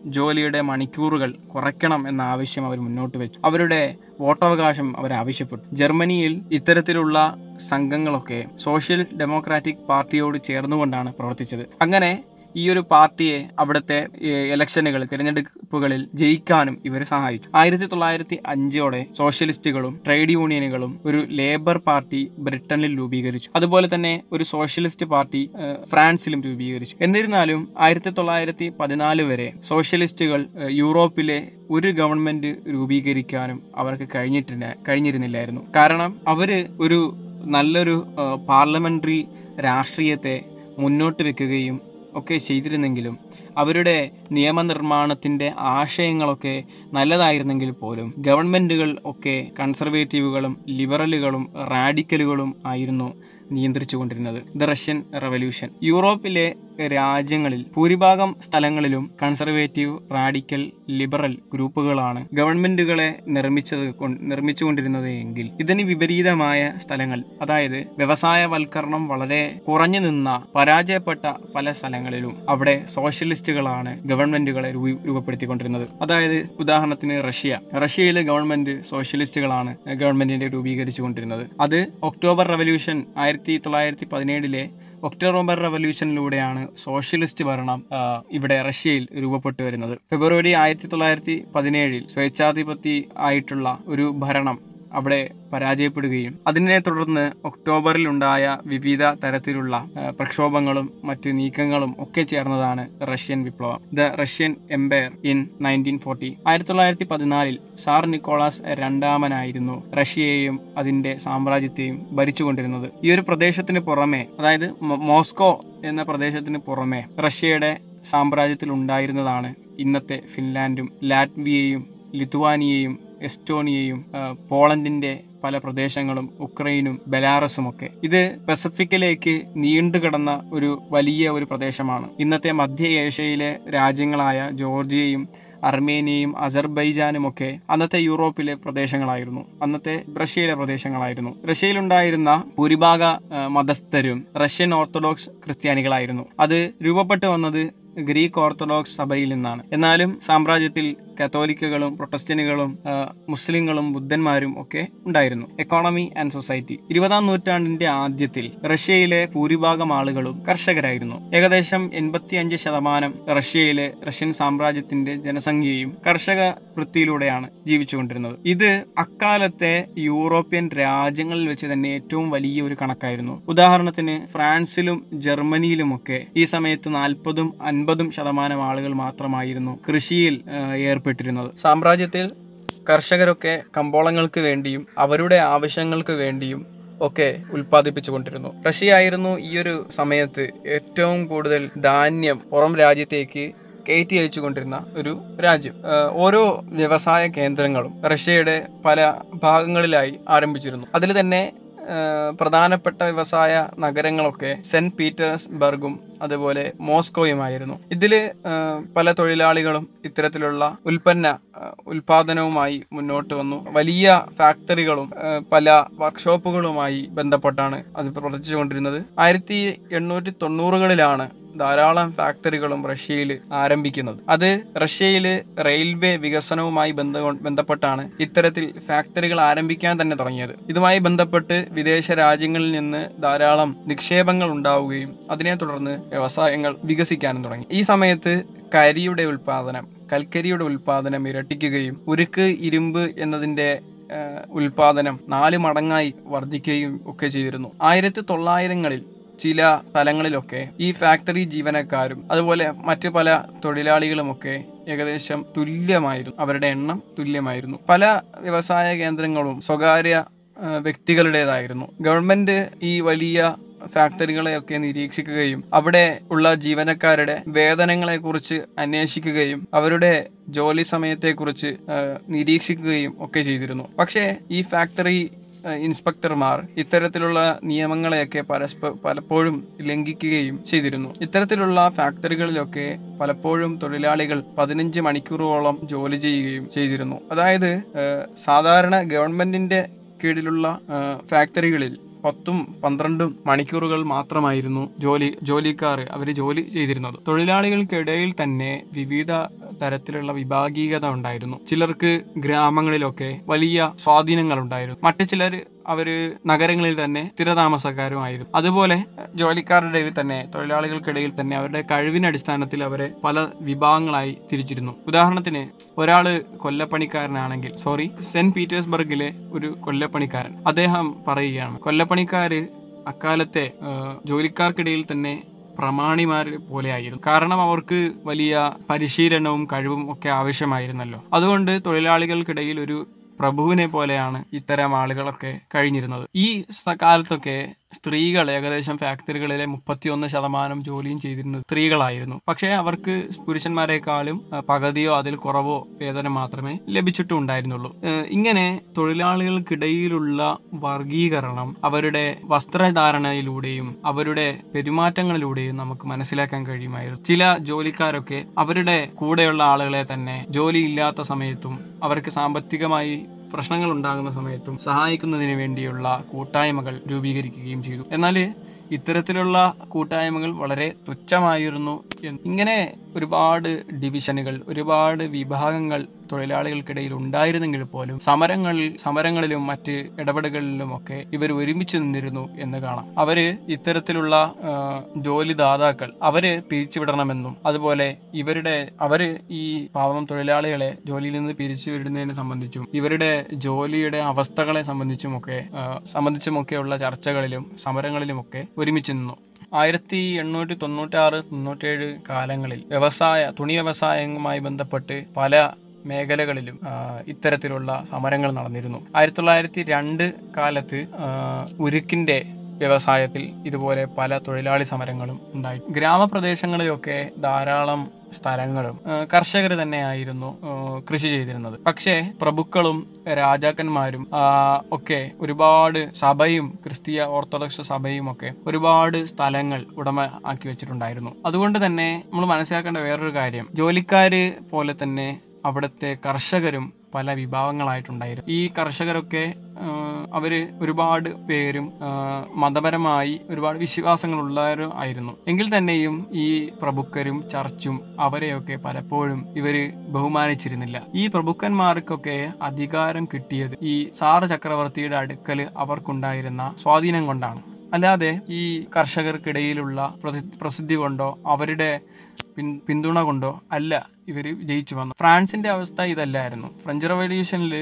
ജോലിയുടെ മണിക്കൂറുകൾ കുറയ്ക്കണം എന്ന ആവശ്യം അവർ മുന്നോട്ട് വെച്ചു അവരുടെ വോട്ടവകാശം അവർ ആവശ്യപ്പെട്ടു ജർമ്മനിയിൽ ഇത്തരത്തിലുള്ള സംഘങ്ങളൊക്കെ സോഷ്യൽ ഡെമോക്രാറ്റിക് പാർട്ടിയോട് ചേർന്നുകൊണ്ടാണ് പ്രവർത്തിച്ചത് അങ്ങനെ ഈ ഒരു പാർട്ടിയെ അവിടുത്തെ ഇലക്ഷനുകൾ തിരഞ്ഞെടുപ്പുകളിൽ ജയിക്കാനും ഇവർ സഹായിച്ചു ആയിരത്തി തൊള്ളായിരത്തി അഞ്ചോടെ സോഷ്യലിസ്റ്റുകളും ട്രേഡ് യൂണിയനുകളും ഒരു ലേബർ പാർട്ടി ബ്രിട്ടനിൽ രൂപീകരിച്ചു അതുപോലെ തന്നെ ഒരു സോഷ്യലിസ്റ്റ് പാർട്ടി ഏഹ്, ഫ്രാൻസിലും രൂപീകരിച്ചു എന്നിരുന്നാലും ആയിരത്തി തൊള്ളായിരത്തി പതിനാല് വരെ സോഷ്യലിസ്റ്റുകൾ ഏഹ്, യൂറോപ്പിലെ ഒരു ഗവൺമെന്റ് രൂപീകരിക്കാനും അവർക്ക് കഴിഞ്ഞിട്ടില്ല കഴിഞ്ഞിരുന്നില്ലായിരുന്നു കാരണം അവര് ഒരു നല്ലൊരു പാർലമെന്ററി രാഷ്ട്രീയത്തെ മുന്നോട്ട് വെക്കുകയും ഒക്കെ ചെയ്തിരുന്നെങ്കിലും അവരുടെ നിയമനിർമ്മാണത്തിൻ്റെ ആശയങ്ങളൊക്കെ നല്ലതായിരുന്നെങ്കിൽ പോലും ഗവൺമെൻറ്റുകൾ ഒക്കെ കൺസർവേറ്റീവുകളും ലിബറലുകളും റാഡിക്കലുകളും ആയിരുന്നു നിയന്ത്രിച്ചുകൊണ്ടിരുന്നത് ദ റഷ്യൻ റവല്യൂഷൻ യൂറോപ്പിലെ രാജ്യങ്ങളിൽ ഭൂരിഭാഗം സ്ഥലങ്ങളിലും കൺസർവേറ്റീവ് റാഡിക്കൽ ലിബറൽ ഗ്രൂപ്പുകളാണ് ഗവൺമെന്റുകളെ നിർമ്മിച്ചത് കൊ- നിർമ്മിച്ചുകൊണ്ടിരുന്നത് എങ്കിൽ ഇതിന് വിപരീതമായ സ്ഥലങ്ങൾ അതായത് വ്യവസായവൽക്കരണം വളരെ കുറഞ്ഞു നിന്ന പരാജയപ്പെട്ട പല സ്ഥലങ്ങളിലും അവിടെ സോഷ്യലിസ്റ്റുകളാണ് ഗവൺമെന്റുകളെ രൂപ- രൂപപ്പെടുത്തിക്കൊണ്ടിരുന്നത് അതായത് ഉദാഹരണത്തിന് റഷ്യ റഷ്യയിലെ ഗവൺമെന്റ് സോഷ്യലിസ്റ്റുകളാണ് ഗവൺമെന്റിനെ രൂപീകരിച്ചുകൊണ്ടിരുന്നത് അത് ഒക്ടോബർ റവല്യൂഷൻ ആയിരത്തി തൊള്ളായിരത്തി പതിനേഴിലെ ഒക്ടോബർ റവല്യൂഷനിലൂടെയാണ് സോഷ്യലിസ്റ്റ് ഭരണം ആ, ഇവിടെ റഷ്യയിൽ രൂപപ്പെട്ടു വരുന്നത് ഫെബ്രുവരി ആയിരത്തി തൊള്ളായിരത്തി പതിനേഴിൽ സ്വേച്ഛാധിപതി ആയിട്ടുള്ള ഒരു ഭരണം അവിടെ പരാജയപ്പെടുകയും അതിനെ തുടർന്ന് ഒക്ടോബറിൽ ഉണ്ടായ വിവിധ തരത്തിലുള്ള ആ, പ്രക്ഷോഭങ്ങളും മറ്റ് നീക്കങ്ങളും ഒക്കെ ചേർന്നതാണ് റഷ്യൻ വിപ്ലവം the Russian empire in nineteen forty ആയിരത്തി തൊള്ളായിരത്തി പതിനാലിൽ സാർ നിക്കോളാസ് രണ്ടാമനായിരുന്നു റഷ്യയെയും അതിന്റെ സാമ്രാജ്യത്തെയും ഭരിച്ചുകൊണ്ടിരുന്നത് ഈ ഒരു പ്രദേശത്തിന് പുറമെ അതായത് മോ- മോസ്കോ എന്ന പ്രദേശത്തിന് പുറമെ റഷ്യയുടെ സാമ്രാജ്യത്തിൽ ഉണ്ടായിരുന്നതാണ് ഇന്നത്തെ ഫിൻലാൻഡും ലാറ്റ്വിയയും ലിത്വാനിയയും എസ്റ്റോണിയയും ആ, പോളണ്ടിന്റെ പല പ്രദേശങ്ങളും ഉക്രൈനും ബെലാറസും ഒക്കെ ഇത് പസഫിക്കിലേക്ക് നീണ്ടുകിടന്ന ഒരു വലിയ ഒരു പ്രദേശമാണ് ഇന്നത്തെ മധ്യ ഏഷ്യയിലെ രാജ്യങ്ങളായ ജോർജിയയും അർമേനിയയും അസർബൈജാനും ഒക്കെ അന്നത്തെ യൂറോപ്പിലെ പ്രദേശങ്ങളായിരുന്നു അന്നത്തെ റഷ്യയിലെ പ്രദേശങ്ങളായിരുന്നു റഷ്യയിലുണ്ടായിരുന്ന ഭൂരിഭാഗ ആ, മതസ്ഥരും റഷ്യൻ ഓർത്തഡോക്സ് ക്രിസ്ത്യാനികളായിരുന്നു അത് രൂപപ്പെട്ടു വന്നത് ഗ്രീക്ക് ഓർത്തഡോക്സ് സഭയിൽ നിന്നാണ് എന്നാലും സാമ്രാജ്യത്തിൽ കത്തോലിക്കുകളും പ്രൊട്ടസ്റ്റന്റുകളും ആ, മുസ്ലിങ്ങളും ബുദ്ധന്മാരും ഒക്കെ ഉണ്ടായിരുന്നു എക്കോണമി ആൻഡ് സൊസൈറ്റി ഇരുപതാം നൂറ്റാണ്ടിന്റെ ആദ്യത്തിൽ റഷ്യയിലെ ഭൂരിഭാഗം ആളുകളും കർഷകരായിരുന്നു ഏകദേശം എൺപത്തിയഞ്ച് ശതമാനം റഷ്യയിലെ റഷ്യൻ സാമ്രാജ്യത്തിന്റെ ജനസംഖ്യയും കർഷക വൃത്തിയിലൂടെയാണ് ജീവിച്ചുകൊണ്ടിരുന്നത് ഇത് അക്കാലത്തെ യൂറോപ്യൻ രാജ്യങ്ങളിൽ വെച്ച് തന്നെ ഏറ്റവും വലിയ ഒരു കണക്കായിരുന്നു ഉദാഹരണത്തിന് ഫ്രാൻസിലും ജർമ്മനിയിലുമൊക്കെ ഈ സമയത്ത് നാൽപ്പതും അൻപതും ശതമാനം ആളുകൾ മാത്രമായിരുന്നു കൃഷിയിൽ ആ, ഏർപ്പെട്ടിരുന്നത് സാമ്രാജ്യത്തിൽ കർഷകരൊക്കെ കമ്പോളങ്ങൾക്ക് വേണ്ടിയും അവരുടെ ആവശ്യങ്ങൾക്ക് വേണ്ടിയും ഒക്കെ ഉൽപ്പാദിപ്പിച്ചുകൊണ്ടിരുന്നു റഷ്യ ഈ ഒരു സമയത്ത് ഏറ്റവും കൂടുതൽ ധാന്യം പുറം രാജ്യത്തേക്ക് കയറ്റി അയച്ചുകൊണ്ടിരുന്ന ഒരു രാജ്യം ആ, ഓരോ വ്യവസായ കേന്ദ്രങ്ങളും റഷ്യയുടെ പല ഭാഗങ്ങളിലായി ആരംഭിച്ചിരുന്നു അതിൽ തന്നെ ആ, പ്രധാനപ്പെട്ട വ്യവസായ നഗരങ്ങളൊക്കെ സെന്റ് പീറ്റേഴ്സ്ബർഗും അതുപോലെ മോസ്കോയുമായിരുന്നു ഇതില് ആ, പല തൊഴിലാളികളും ഇത്തരത്തിലുള്ള ഉൽപ്പന്ന ആ, ഉൽപാദനവുമായി മുന്നോട്ട് വന്നു വലിയ ഫാക്ടറികളും ആ, പല വർക്ക്ഷോപ്പുകളുമായി ബന്ധപ്പെട്ടാണ് അത് പ്രവർത്തിച്ചുകൊണ്ടിരുന്നത് ആയിരത്തി എണ്ണൂറ്റി തൊണ്ണൂറുകളിലാണ് ധാരാളം ഫാക്ടറികളും റഷ്യയിൽ ആരംഭിക്കുന്നത് അത് റഷ്യയിൽ റെയിൽവേ വികസനവുമായി ബന്ധ ബന്ധപ്പെട്ടാണ് ഇത്തരത്തിൽ ഫാക്ടറികൾ ആരംഭിക്കാൻ തന്നെ തുടങ്ങിയത് ഇതുമായി ബന്ധപ്പെട്ട് വിദേശ രാജ്യങ്ങളിൽ നിന്ന് ധാരാളം നിക്ഷേപങ്ങൾ ഉണ്ടാവുകയും അതിനെ തുടർന്ന് വ്യവസായങ്ങൾ വികസിക്കാനും തുടങ്ങി ഈ സമയത്ത് കരിയുടെ ഉൽപാദനം കൽക്കരിയുടെ ഉൽപാദനം ഇരട്ടിക്കുകയും ഉരുക്ക് ഇരുമ്പ് എന്നതിന്റെ ആ, ഉൽപാദനം നാല് മടങ്ങായി വർദ്ധിക്കുകയും ഒക്കെ ചെയ്തിരുന്നു ആയിരത്തി തൊള്ളായിരങ്ങളിൽ ചില സ്ഥലങ്ങളിലൊക്കെ ഈ ഫാക്ടറി ജീവനക്കാരും അതുപോലെ മറ്റു പല തൊഴിലാളികളുമൊക്കെ ഏകദേശം തുല്യമായിരുന്നു അവരുടെ എണ്ണം തുല്യമായിരുന്നു പല വ്യവസായ കേന്ദ്രങ്ങളും സ്വകാര്യ ആ, വ്യക്തികളുടേതായിരുന്നു ഗവൺമെന്റ് ഈ വലിയ ഫാക്ടറികളെയൊക്കെ നിരീക്ഷിക്കുകയും അവിടെ ഉള്ള ജീവനക്കാരുടെ വേതനങ്ങളെ കുറിച്ച് അന്വേഷിക്കുകയും അവരുടെ ജോലി സമയത്തെക്കുറിച്ച് ആ, നിരീക്ഷിക്കുകയും ഒക്കെ ചെയ്തിരുന്നു പക്ഷേ ഈ ഫാക്ടറി ആ, ഇൻസ്പെക്ടർമാർ ഇത്തരത്തിലുള്ള നിയമങ്ങളെയൊക്കെ പരസ്പ പലപ്പോഴും ലംഘിക്കുകയും ചെയ്തിരുന്നു ഇത്തരത്തിലുള്ള ഫാക്ടറികളിലൊക്കെ പലപ്പോഴും തൊഴിലാളികൾ പതിനഞ്ച് മണിക്കൂറോളം ജോലി ചെയ്യുകയും ചെയ്തിരുന്നു അതായത് ആ, സാധാരണ ഗവൺമെന്റിന്റെ കീഴിലുള്ള ആ, ഫാക്ടറികളിൽ പത്തും പന്ത്രണ്ടും മണിക്കൂറുകൾ മാത്രമായിരുന്നു ജോലി ജോലിക്കാർ അവർ ജോലി ചെയ്തിരുന്നത് തൊഴിലാളികൾക്കിടയിൽ തന്നെ വിവിധ തരത്തിലുള്ള വിഭാഗീയത ഉണ്ടായിരുന്നു ചിലർക്ക് ഗ്രാമങ്ങളിലൊക്കെ വലിയ സ്വാധീനങ്ങൾ ഉണ്ടായിരുന്നു മറ്റു ചിലർ അവര് നഗരങ്ങളിൽ തന്നെ സ്ഥിരതാമസക്കാരുമായിരുന്നു അതുപോലെ ജോലിക്കാരുടെ ഇടയിൽ തന്നെ തൊഴിലാളികൾക്കിടയിൽ തന്നെ അവരുടെ കഴിവിന്റെ അടിസ്ഥാനത്തിൽ അവരെ പല വിഭാഗങ്ങളായി തിരിച്ചിരുന്നു ഉദാഹരണത്തിന് ഒരാള് കൊല്ലപ്പണിക്കാരനാണെങ്കിൽ സോറി സെന്റ് പീറ്റേഴ്സ്ബർഗിലെ ഒരു കൊല്ലപ്പണിക്കാരൻ അദ്ദേഹം പറയുകയാണ് കൊല്ലപ്പണിക്കാര് അക്കാലത്തെ ആ, ജോലിക്കാർക്കിടയിൽ തന്നെ പ്രമാണിമാർ പോലെയായിരുന്നു കാരണം അവർക്ക് വലിയ പരിശീലനവും കഴിവും ഒക്കെ ആവശ്യമായിരുന്നല്ലോ അതുകൊണ്ട് തൊഴിലാളികൾക്കിടയിൽ ഒരു പ്രഭുവിനെ പോലെയാണ് ഇത്തരം ആളുകളൊക്കെ കഴിഞ്ഞിരുന്നത് ഈ സ- കാലത്തൊക്കെ സ്ത്രീകൾ ഏകദേശം ഫാക്ടറികളിലെ മുപ്പത്തിയൊന്ന് ശതമാനം ജോലിയും ചെയ്തിരുന്നത് സ്ത്രീകളായിരുന്നു പക്ഷേ അവർക്ക് പുരുഷന്മാരെക്കാളും ആ, പകുതിയോ അതിൽ കുറവോ വേതനം മാത്രമേ ലഭിച്ചിട്ടും ഉണ്ടായിരുന്നുള്ളൂ ഏഹ് ഇങ്ങനെ തൊഴിലാളികൾക്കിടയിലുള്ള വർഗീകരണം അവരുടെ വസ്ത്രധാരണയിലൂടെയും അവരുടെ പെരുമാറ്റങ്ങളിലൂടെയും നമുക്ക് മനസ്സിലാക്കാൻ കഴിയുമായിരുന്നു ചില ജോലിക്കാരൊക്കെ അവരുടെ കൂടെയുള്ള ആളുകളെ തന്നെ ജോലി ഇല്ലാത്ത സമയത്തും അവർക്ക് സാമ്പത്തികമായി പ്രശ്നങ്ങൾ ഉണ്ടാകുന്ന സമയത്തും സഹായിക്കുന്നതിന് വേണ്ടിയുള്ള കൂട്ടായ്മകൾ രൂപീകരിക്കുകയും ചെയ്തു എന്നാൽ ഇത്തരത്തിലുള്ള കൂട്ടായ്മകൾ വളരെ തുച്ഛമായിരുന്നു എന്ന് ഇങ്ങനെ ഒരുപാട് ഡിവിഷനുകൾ ഒരുപാട് വിഭാഗങ്ങൾ തൊഴിലാളികൾക്കിടയിൽ ഉണ്ടായിരുന്നെങ്കിൽ പോലും സമരങ്ങളിൽ സമരങ്ങളിലും മറ്റ് ഇടപെടലുകളിലും ഒക്കെ ഇവർ ഒരുമിച്ച് നിന്നിരുന്നു എന്ന് കാണാം അവര് ഇത്തരത്തിലുള്ള ആ, ജോലിദാതാക്കൾ അവര് പിരിച്ചുവിടണമെന്നും അതുപോലെ ഇവരുടെ അവര് ഈ പാവം തൊഴിലാളികളെ ജോലിയിൽ നിന്ന് പിരിച്ചുവിടുന്നതിനെ സംബന്ധിച്ചും ഇവരുടെ ജോലിയുടെ അവസ്ഥകളെ സംബന്ധിച്ചുമൊക്കെ ആ, സംബന്ധിച്ചുമൊക്കെയുള്ള ചർച്ചകളിലും സമരങ്ങളിലുമൊക്കെ ഒരുമിച്ച് നിന്നു ആയിരത്തി എണ്ണൂറ്റി തൊണ്ണൂറ്റി ആറ് തൊണ്ണൂറ്റേഴ് കാലങ്ങളിൽ വ്യവസായ തുണി വ്യവസായവുമായി ബന്ധപ്പെട്ട് പല മേഖലകളിലും ആ, ഇത്തരത്തിലുള്ള സമരങ്ങൾ നടന്നിരുന്നു ആയിരത്തി തൊള്ളായിരത്തി രണ്ട് കാലത്ത് ആ, ഉരുക്കിന്റെ വ്യവസായത്തിൽ ഇതുപോലെ പല തൊഴിലാളി സമരങ്ങളും ഉണ്ടായി ഗ്രാമപ്രദേശങ്ങളിലൊക്കെ ധാരാളം സ്ഥലങ്ങളും കർഷകർ തന്നെയായിരുന്നു ആ, കൃഷി ചെയ്തിരുന്നത് പക്ഷേ പ്രഭുക്കളും രാജാക്കന്മാരും ആ, ഒക്കെ ഒരുപാട് സഭയും ക്രിസ്തീയ ഓർത്തഡോക്സ് സഭയും ഒക്കെ ഒരുപാട് സ്ഥലങ്ങൾ ഉടമ ആക്കി വെച്ചിട്ടുണ്ടായിരുന്നു അതുകൊണ്ട് തന്നെ നമ്മൾ മനസ്സിലാക്കേണ്ട വേറൊരു കാര്യം ജോലിക്കാര് പോലെ തന്നെ അവിടുത്തെ കർഷകരും പല വിഭാഗങ്ങളായിട്ടുണ്ടായിരുന്നു ഈ കർഷകരൊക്കെ ആ, അവര് ഒരുപാട് പേരും ആ, മതപരമായി ഒരുപാട് വിശ്വാസങ്ങളുള്ളവരും ആയിരുന്നു എങ്കിൽ തന്നെയും ഈ പ്രഭുക്കരും ചർച്ചും അവരെയൊക്കെ പലപ്പോഴും ഇവര് ബഹുമാനിച്ചിരുന്നില്ല ഈ പ്രഭുക്കന്മാർക്കൊക്കെ അധികാരം കിട്ടിയത് ഈ സാർ ചക്രവർത്തിയുടെ അടുക്കല് അവർക്കുണ്ടായിരുന്ന സ്വാധീനം കൊണ്ടാണ് അല്ലാതെ ഈ കർഷകർക്കിടയിലുള്ള പ്രസി- പ്രസിദ്ധി കൊണ്ടോ അവരുടെ പിൻ- പിന്തുണ കൊണ്ടോ അല്ല ഇവർ ജയിച്ചു വന്നു ഫ്രാൻസിന്റെ അവസ്ഥ ഇതല്ലായിരുന്നു ഫ്രഞ്ച് റവല്യൂഷനിൽ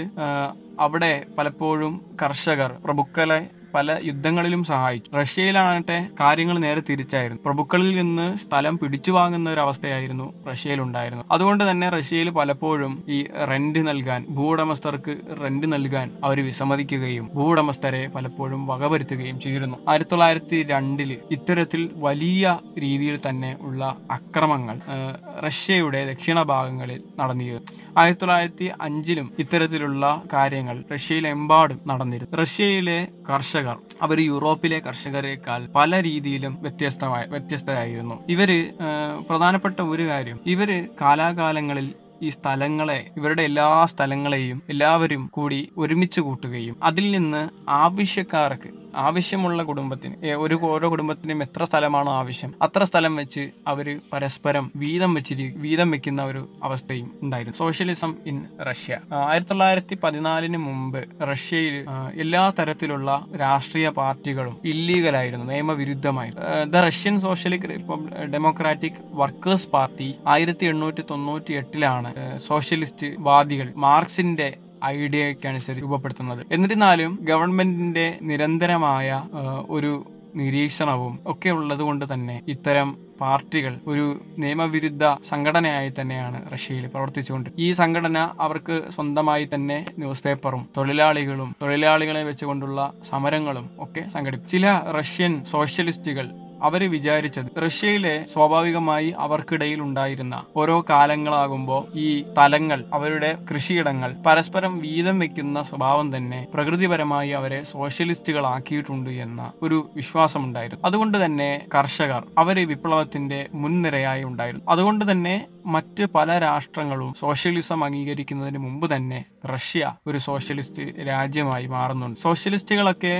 അവിടെ പലപ്പോഴും കർഷകർ പ്രഭുക്കളെ പല യുദ്ധങ്ങളിലും സഹായിച്ചു റഷ്യയിലാകട്ടെ കാര്യങ്ങൾ നേരെ തിരിച്ചായിരുന്നു പ്രഭുക്കളിൽ നിന്ന് സ്ഥലം പിടിച്ചു വാങ്ങുന്ന ഒരു അവസ്ഥയായിരുന്നു റഷ്യയിൽ ഉണ്ടായിരുന്നത് അതുകൊണ്ട് തന്നെ റഷ്യയിൽ പലപ്പോഴും ഈ റെന്റ് നൽകാൻ ഭൂവുടമസ്ഥർക്ക് റെന്റ് നൽകാൻ അവർ വിസമ്മതിക്കുകയും ഭൂവുടമസ്ഥരെ പലപ്പോഴും വകവരുത്തുകയും ചെയ്തിരുന്നു ആയിരത്തി തൊള്ളായിരത്തി രണ്ടില് ഇത്തരത്തിൽ വലിയ രീതിയിൽ തന്നെ ഉള്ള അക്രമങ്ങൾ ആ, റഷ്യയുടെ ദക്ഷിണ ഭാഗങ്ങളിൽ നടന്നിരുന്നു ആയിരത്തി തൊള്ളായിരത്തി അഞ്ചിലും ഇത്തരത്തിലുള്ള കാര്യങ്ങൾ റഷ്യയിലെമ്പാടും നടന്നിരുന്നു റഷ്യയിലെ കർഷകർ അവർ യൂറോപ്പിലെ കർഷകരെക്കാൾ പല രീതിയിലും വ്യത്യസ്തമായ വ്യത്യസ്തരായിരുന്നു ഇവര് ആ, പ്രധാനപ്പെട്ട ഒരു കാര്യം ഇവര് കാലാകാലങ്ങളിൽ ഈ സ്ഥലങ്ങളെ ഇവരുടെ എല്ലാ സ്ഥലങ്ങളെയും എല്ലാവരും കൂടി ഒരുമിച്ച് കൂട്ടുകയും അതിൽ നിന്ന് ആവശ്യക്കാർക്ക് ആവശ്യമുള്ള കുടുംബത്തിന് ഏ, ഒരു ഓരോ കുടുംബത്തിനും എത്ര സ്ഥലമാണോ ആവശ്യം അത്ര സ്ഥലം വെച്ച് അവര് പരസ്പരം വീതം വെച്ചിരി വീതം വെക്കുന്ന ഒരു അവസ്ഥയും ഉണ്ടായിരുന്നു സോഷ്യലിസം ഇൻ റഷ്യ ആ, ആയിരത്തി തൊള്ളായിരത്തി പതിനാലിന് മുമ്പ് റഷ്യയിൽ ആ, എല്ലാ തരത്തിലുള്ള രാഷ്ട്രീയ പാർട്ടികളും ഇല്ലീഗലായിരുന്നു നിയമവിരുദ്ധമായിരുന്നു the Russian socialist democratic workers party ആയിരത്തി എണ്ണൂറ്റി തൊണ്ണൂറ്റി എട്ടിലാണ് സോഷ്യലിസ്റ്റ് വാദികൾ മാർക്സിന്റെ ഐഡിയക്കനുസരിച്ച് രൂപപ്പെടുത്തുന്നത് എന്നിരുന്നാലും ഗവൺമെന്റിന്റെ നിരന്തരമായ ആ, ഒരു നിരീക്ഷണവും ഒക്കെ ഉള്ളത് കൊണ്ട് തന്നെ ഇത്തരം പാർട്ടികൾ ഒരു നിയമവിരുദ്ധ സംഘടനയായി തന്നെയാണ് റഷ്യയിൽ പ്രവർത്തിച്ചുകൊണ്ട് ഈ സംഘടന അവർക്ക് സ്വന്തമായി തന്നെ ന്യൂസ് പേപ്പറും തൊഴിലാളികളും തൊഴിലാളികളെ വെച്ചുകൊണ്ടുള്ള സമരങ്ങളും ഒക്കെ സംഘടിപ്പിച്ചു ചില റഷ്യൻ സോഷ്യലിസ്റ്റുകൾ അവര് വിചാരിച്ചത് റഷ്യയിലെ സ്വാഭാവികമായി അവർക്കിടയിൽ ഉണ്ടായിരുന്ന ഓരോ കാലങ്ങളാകുമ്പോൾ ഈ സ്ഥലങ്ങൾ അവരുടെ കൃഷിയിടങ്ങൾ പരസ്പരം വീതം വെക്കുന്ന സ്വഭാവം തന്നെ പ്രകൃതിപരമായി അവരെ സോഷ്യലിസ്റ്റുകളാക്കിയിട്ടുണ്ട് എന്ന ഒരു വിശ്വാസമുണ്ടായിരുന്നു അതുകൊണ്ട് തന്നെ കർഷകർ അവര് വിപ്ലവത്തിന്റെ മുൻനിരയായി ഉണ്ടായിരുന്നു അതുകൊണ്ട് തന്നെ മറ്റ് പല രാഷ്ട്രങ്ങളും സോഷ്യലിസം അംഗീകരിക്കുന്നതിന് മുമ്പ് തന്നെ റഷ്യ ഒരു സോഷ്യലിസ്റ്റ് രാജ്യമായി മാറുന്നുണ്ട് സോഷ്യലിസ്റ്റുകളൊക്കെ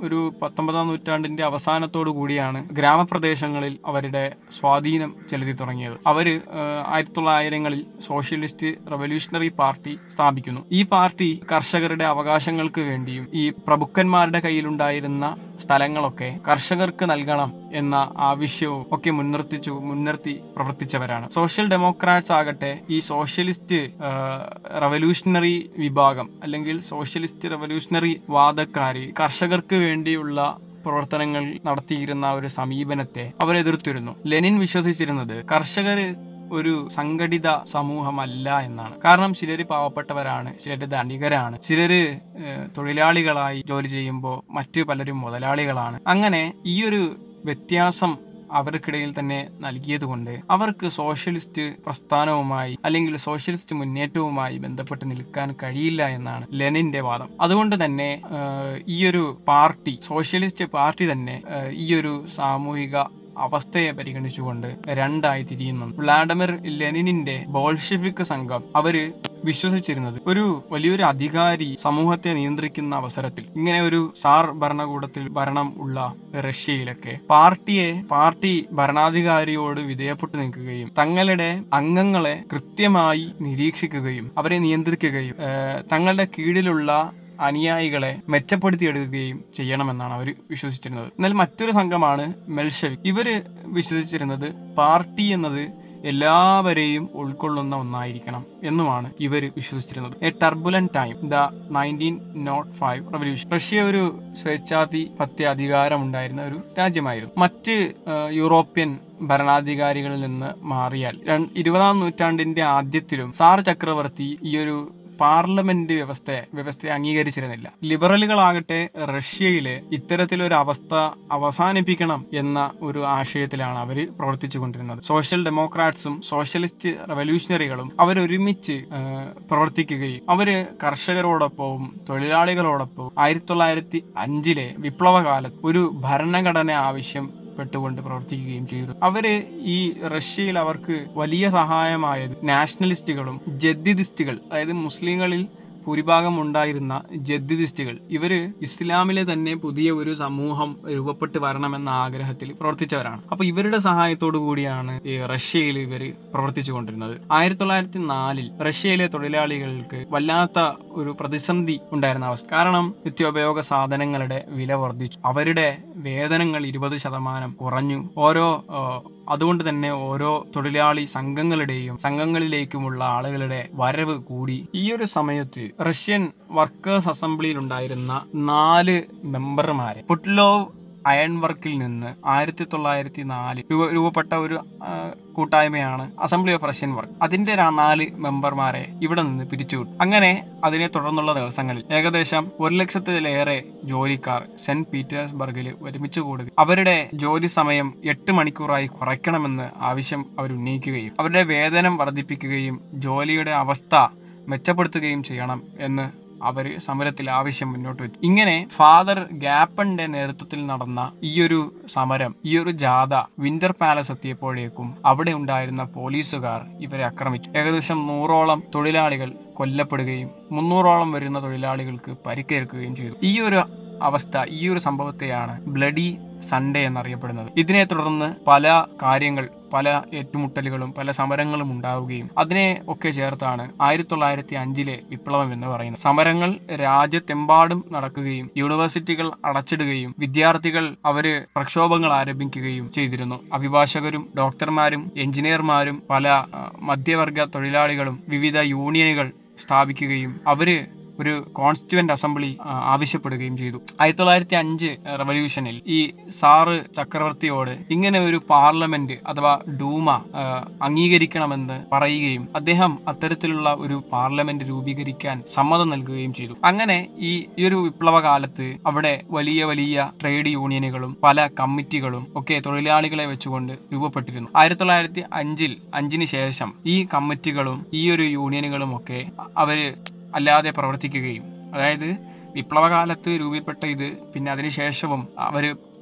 ഒരു പത്തൊമ്പതാം നൂറ്റാണ്ടിന്റെ അവസാനത്തോടു കൂടിയാണ് ഗ്രാമപ്രദേശങ്ങളിൽ അവരുടെ സ്വാധീനം ചെലുത്തി തുടങ്ങിയത് അവര് ആയിരത്തി തൊള്ളായിരങ്ങളിൽ സോഷ്യലിസ്റ്റ് റവല്യൂഷണറി പാർട്ടി സ്ഥാപിക്കുന്നു ഈ പാർട്ടി കർഷകരുടെ അവകാശങ്ങൾക്ക് വേണ്ടിയും ഈ പ്രഭുക്കന്മാരുടെ കയ്യിലുണ്ടായിരുന്ന സ്ഥലങ്ങളൊക്കെ കർഷകർക്ക് നൽകണം എന്ന ആവശ്യവും ഒക്കെ മുൻനിർത്തിച്ചു മുൻനിർത്തി പ്രവർത്തിച്ചവരാണ് സോഷ്യൽ ഡെമോക്രാറ്റ്സ് ആകട്ടെ ഈ സോഷ്യലിസ്റ്റ് ആ, റവല്യൂഷണറി വിഭാഗം അല്ലെങ്കിൽ സോഷ്യലിസ്റ്റ് റവല്യൂഷണറി വാദക്കാര് കർഷകർക്ക് വേണ്ടിയുള്ള പ്രവർത്തനങ്ങൾ നടത്തിയിരുന്ന ഒരു സമീപനത്തെ അവർ എതിർത്തിരുന്നു ലെനിൻ വിശ്വസിച്ചിരുന്നത് കർഷകർ ഒരു സംഘടിത സമൂഹമല്ല എന്നാണ് കാരണം ചിലര് പാവപ്പെട്ടവരാണ് ചിലര് ധനികരാണ് ചിലര് ഏഹ്, തൊഴിലാളികളായി ജോലി ചെയ്യുമ്പോൾ മറ്റു പലരും മുതലാളികളാണ് അങ്ങനെ ഈ ഒരു വ്യത്യാസം അവർക്കിടയിൽ തന്നെ നൽകിയതുകൊണ്ട് അവർക്ക് സോഷ്യലിസ്റ്റ് പ്രസ്ഥാനവുമായി അല്ലെങ്കിൽ സോഷ്യലിസ്റ്റ് മുന്നേറ്റവുമായി ബന്ധപ്പെട്ട് നിൽക്കാൻ കഴിയില്ല എന്നാണ് ലെനിന്റെ വാദം അതുകൊണ്ട് തന്നെ ഏഹ്, ഈ ഒരു പാർട്ടി സോഷ്യലിസ്റ്റ് പാർട്ടി തന്നെ ഏഹ്, ഈ ഒരു സാമൂഹിക അവസ്ഥയെ പരിഗണിച്ചുകൊണ്ട് രണ്ടായി തിരിയുന്നു വ്ളാഡിമിർ ലെനിനിന്റെ ബോൾഷെവിക് സംഘം അവര് വിശ്വസിച്ചിരുന്നത് ഒരു വലിയൊരു അധികാരി സമൂഹത്തെ നിയന്ത്രിക്കുന്ന അവസരത്തിൽ ഇങ്ങനെ ഒരു സാർ ഭരണകൂടത്തിൽ ഭരണം ഉള്ള റഷ്യയിലൊക്കെ പാർട്ടിയെ പാർട്ടി ഭരണാധികാരിയോട് വിധേയപ്പെട്ടു നിൽക്കുകയും തങ്ങളുടെ അംഗങ്ങളെ കൃത്യമായി നിരീക്ഷിക്കുകയും അവരെ നിയന്ത്രിക്കുകയും ഏഹ്, തങ്ങളുടെ കീഴിലുള്ള അനുയായികളെ മെച്ചപ്പെടുത്തിയെടുക്കുകയും ചെയ്യണമെന്നാണ് അവർ വിശ്വസിച്ചിരുന്നത് എന്നാൽ മറ്റൊരു സംഘമാണ് മെൽഷവിക് ഇവര് വിശ്വസിച്ചിരുന്നത് പാർട്ടി എന്നത് എല്ലാവരെയും ഉൾക്കൊള്ളുന്ന ഒന്നായിരിക്കണം എന്നുമാണ് ഇവർ വിശ്വസിച്ചിരുന്നത് a turbulent time the nineteen naught five revolution Russia ഒരു സ്വേച്ഛാധിപത്യ അധികാരമുണ്ടായിരുന്ന ഒരു രാജ്യമായിരുന്നു മറ്റ് ആ, യൂറോപ്യൻ ഭരണാധികാരികളിൽ നിന്ന് മാറിയാൽ ര- ഇരുപതാം നൂറ്റാണ്ടിന്റെ ആദ്യത്തിലും സാർ ചക്രവർത്തി ഈ ഒരു പാർലമെന്റ് വ്യവസ്ഥയെ വ്യവസ്ഥയെ അംഗീകരിച്ചിരുന്നില്ല ലിബറലുകളാകട്ടെ റഷ്യയിലെ ഇത്തരത്തിലൊരു അവസ്ഥ അവസാനിപ്പിക്കണം എന്ന ഒരു ആശയത്തിലാണ് അവർ പ്രവർത്തിച്ചു കൊണ്ടിരുന്നത് സോഷ്യൽ ഡെമോക്രാറ്റ്സും സോഷ്യലിസ്റ്റ് റവല്യൂഷണറികളും അവരൊരുമിച്ച് ആ, പ്രവർത്തിക്കുകയും അവര് കർഷകരോടൊപ്പവും തൊഴിലാളികളോടൊപ്പവും ആയിരത്തി തൊള്ളായിരത്തി അഞ്ചിലെ വിപ്ലവകാലത്ത് ഒരു ഭരണഘടന ആവശ്യം പെട്ടുകൊണ്ട് പ്രവർത്തിക്കുകയും ചെയ്തു അവര് ഈ റഷ്യയിൽ അവർക്ക് വലിയ സഹായമായത് നാഷണലിസ്റ്റുകളും ജദ്ദിദിസ്റ്റുകൾ അതായത് മുസ്ലിങ്ങളിൽ ഭൂരിഭാഗം ഉണ്ടായിരുന്ന ജദ്ദിദിസ്റ്റുകൾ ഇവര് ഇസ്ലാമിലെ തന്നെ പുതിയ ഒരു സമൂഹം രൂപപ്പെട്ട് വരണമെന്ന ആഗ്രഹത്തിൽ പ്രവർത്തിച്ചവരാണ് അപ്പൊ ഇവരുടെ സഹായത്തോടു കൂടിയാണ് ഈ റഷ്യയിൽ ഇവർ പ്രവർത്തിച്ചു കൊണ്ടിരുന്നത് ആയിരത്തി തൊള്ളായിരത്തി നാലിൽ റഷ്യയിലെ തൊഴിലാളികൾക്ക് വല്ലാത്ത ഒരു പ്രതിസന്ധി ഉണ്ടായിരുന്ന അവസ്ഥ കാരണം നിത്യോപയോഗ സാധനങ്ങളുടെ വില വർദ്ധിച്ചു അവരുടെ വേതനങ്ങൾ ഇരുപത് ശതമാനം കുറഞ്ഞു ഓരോ ആ, അതുകൊണ്ട് തന്നെ ഓരോ തൊഴിലാളി സംഘങ്ങളുടെയും സംഘങ്ങളിലേക്കുമുള്ള ആളുകളുടെ വരവ് കൂടി ഈ ഒരു സമയത്ത് റഷ്യൻ വർക്കേഴ്സ് അസംബ്ലിയിൽ ഉണ്ടായിരുന്ന നാല് മെമ്പർമാരെ പുട്ലോവ് അയൺ വർക്കിൽ നിന്ന് ആയിരത്തി തൊള്ളായിരത്തി നാല് രൂപ രൂപപ്പെട്ട ഒരു ആ, കൂട്ടായ്മയാണ് അസംബ്ലി ഓഫ് റഷ്യൻ വർക്ക് അതിന്റെ ര- നാല് മെമ്പർമാരെ ഇവിടെ നിന്ന് പിരിച്ചുവിട്ടു അങ്ങനെ അതിനെ തുടർന്നുള്ള ദിവസങ്ങളിൽ ഏകദേശം ഒരു ലക്ഷത്തിലേറെ ജോലിക്കാർ സെന്റ് പീറ്റേഴ്സ്ബർഗിൽ ഒരുമിച്ച് കൂടുക അവരുടെ ജോലി സമയം എട്ട് മണിക്കൂറായി കുറയ്ക്കണമെന്ന് ആവശ്യം അവർ ഉന്നയിക്കുകയും അവരുടെ വേതനം വർദ്ധിപ്പിക്കുകയും ജോലിയുടെ അവസ്ഥ മെച്ചപ്പെടുത്തുകയും ചെയ്യണം എന്ന് അവര് സമരത്തിൽ ആവശ്യം മുന്നോട്ട് വെച്ചു ഇങ്ങനെ ഫാദർ ഗാപ്പന്റെ നേതൃത്വത്തിൽ നടന്ന ഈ ഒരു സമരം ഈ ഒരു ജാഥ വിന്റർ പാലസ് എത്തിയപ്പോഴേക്കും അവിടെ ഉണ്ടായിരുന്ന പോലീസുകാർ ഇവരെ ആക്രമിച്ചു ഏകദേശം നൂറോളം തൊഴിലാളികൾ കൊല്ലപ്പെടുകയും മുന്നൂറോളം വരുന്ന തൊഴിലാളികൾക്ക് പരിക്കേൽക്കുകയും ചെയ്തു ഈ ഒരു അവസ്ഥ ഈ ഒരു സംഭവത്തെയാണ് ബ്ലഡി സൺഡേ എന്നറിയപ്പെടുന്നത് ഇതിനെ തുടർന്ന് പല കാര്യങ്ങൾ പല ഏറ്റുമുട്ടലുകളും പല സമരങ്ങളും ഉണ്ടാവുകയും അതിനെ ഒക്കെ ചേർത്താണ് ആയിരത്തി തൊള്ളായിരത്തി അഞ്ചിലെ വിപ്ലവം എന്ന് പറയുന്നത് സമരങ്ങൾ രാജ്യത്തെമ്പാടും നടക്കുകയും യൂണിവേഴ്സിറ്റികൾ അടച്ചിടുകയും വിദ്യാർത്ഥികൾ അവര് പ്രക്ഷോഭങ്ങൾ ആരംഭിക്കുകയും ചെയ്തിരുന്നു അഭിഭാഷകരും ഡോക്ടർമാരും എഞ്ചിനീയർമാരും പല ആ, മധ്യവർഗ തൊഴിലാളികളും വിവിധ യൂണിയനുകൾ സ്ഥാപിക്കുകയും അവര് ഒരു കോൺസ്റ്റിറ്റ്യുവന്റ് അസംബ്ലി ആ, ആവശ്യപ്പെടുകയും ചെയ്തു ആയിരത്തി തൊള്ളായിരത്തി അഞ്ച് റവല്യൂഷനിൽ ഈ സാറ് ചക്രവർത്തിയോട് ഇങ്ങനെ ഒരു പാർലമെന്റ് അഥവാ ഡൂമ ആ, അംഗീകരിക്കണമെന്ന് പറയുകയും അദ്ദേഹം അത്തരത്തിലുള്ള ഒരു പാർലമെന്റ് രൂപീകരിക്കാൻ സമ്മതം നൽകുകയും ചെയ്തു അങ്ങനെ ഈ ഈ ഒരു വിപ്ലവ കാലത്ത് അവിടെ വലിയ വലിയ ട്രേഡ് യൂണിയനുകളും പല കമ്മിറ്റികളും ഒക്കെ തൊഴിലാളികളെ വെച്ചുകൊണ്ട് രൂപപ്പെട്ടിരുന്നു ആയിരത്തി തൊള്ളായിരത്തി അഞ്ചിൽ അഞ്ചിന് ശേഷം ഈ കമ്മിറ്റികളും ഈ ഒരു യൂണിയനുകളും ഒക്കെ അവര് അല്ലാതെ പ്രവർത്തിക്കുകയും അതായത് വിപ്ലവകാലത്ത് രൂപപ്പെട്ട ഇത് പിന്നെ അതിനുശേഷവും അവർ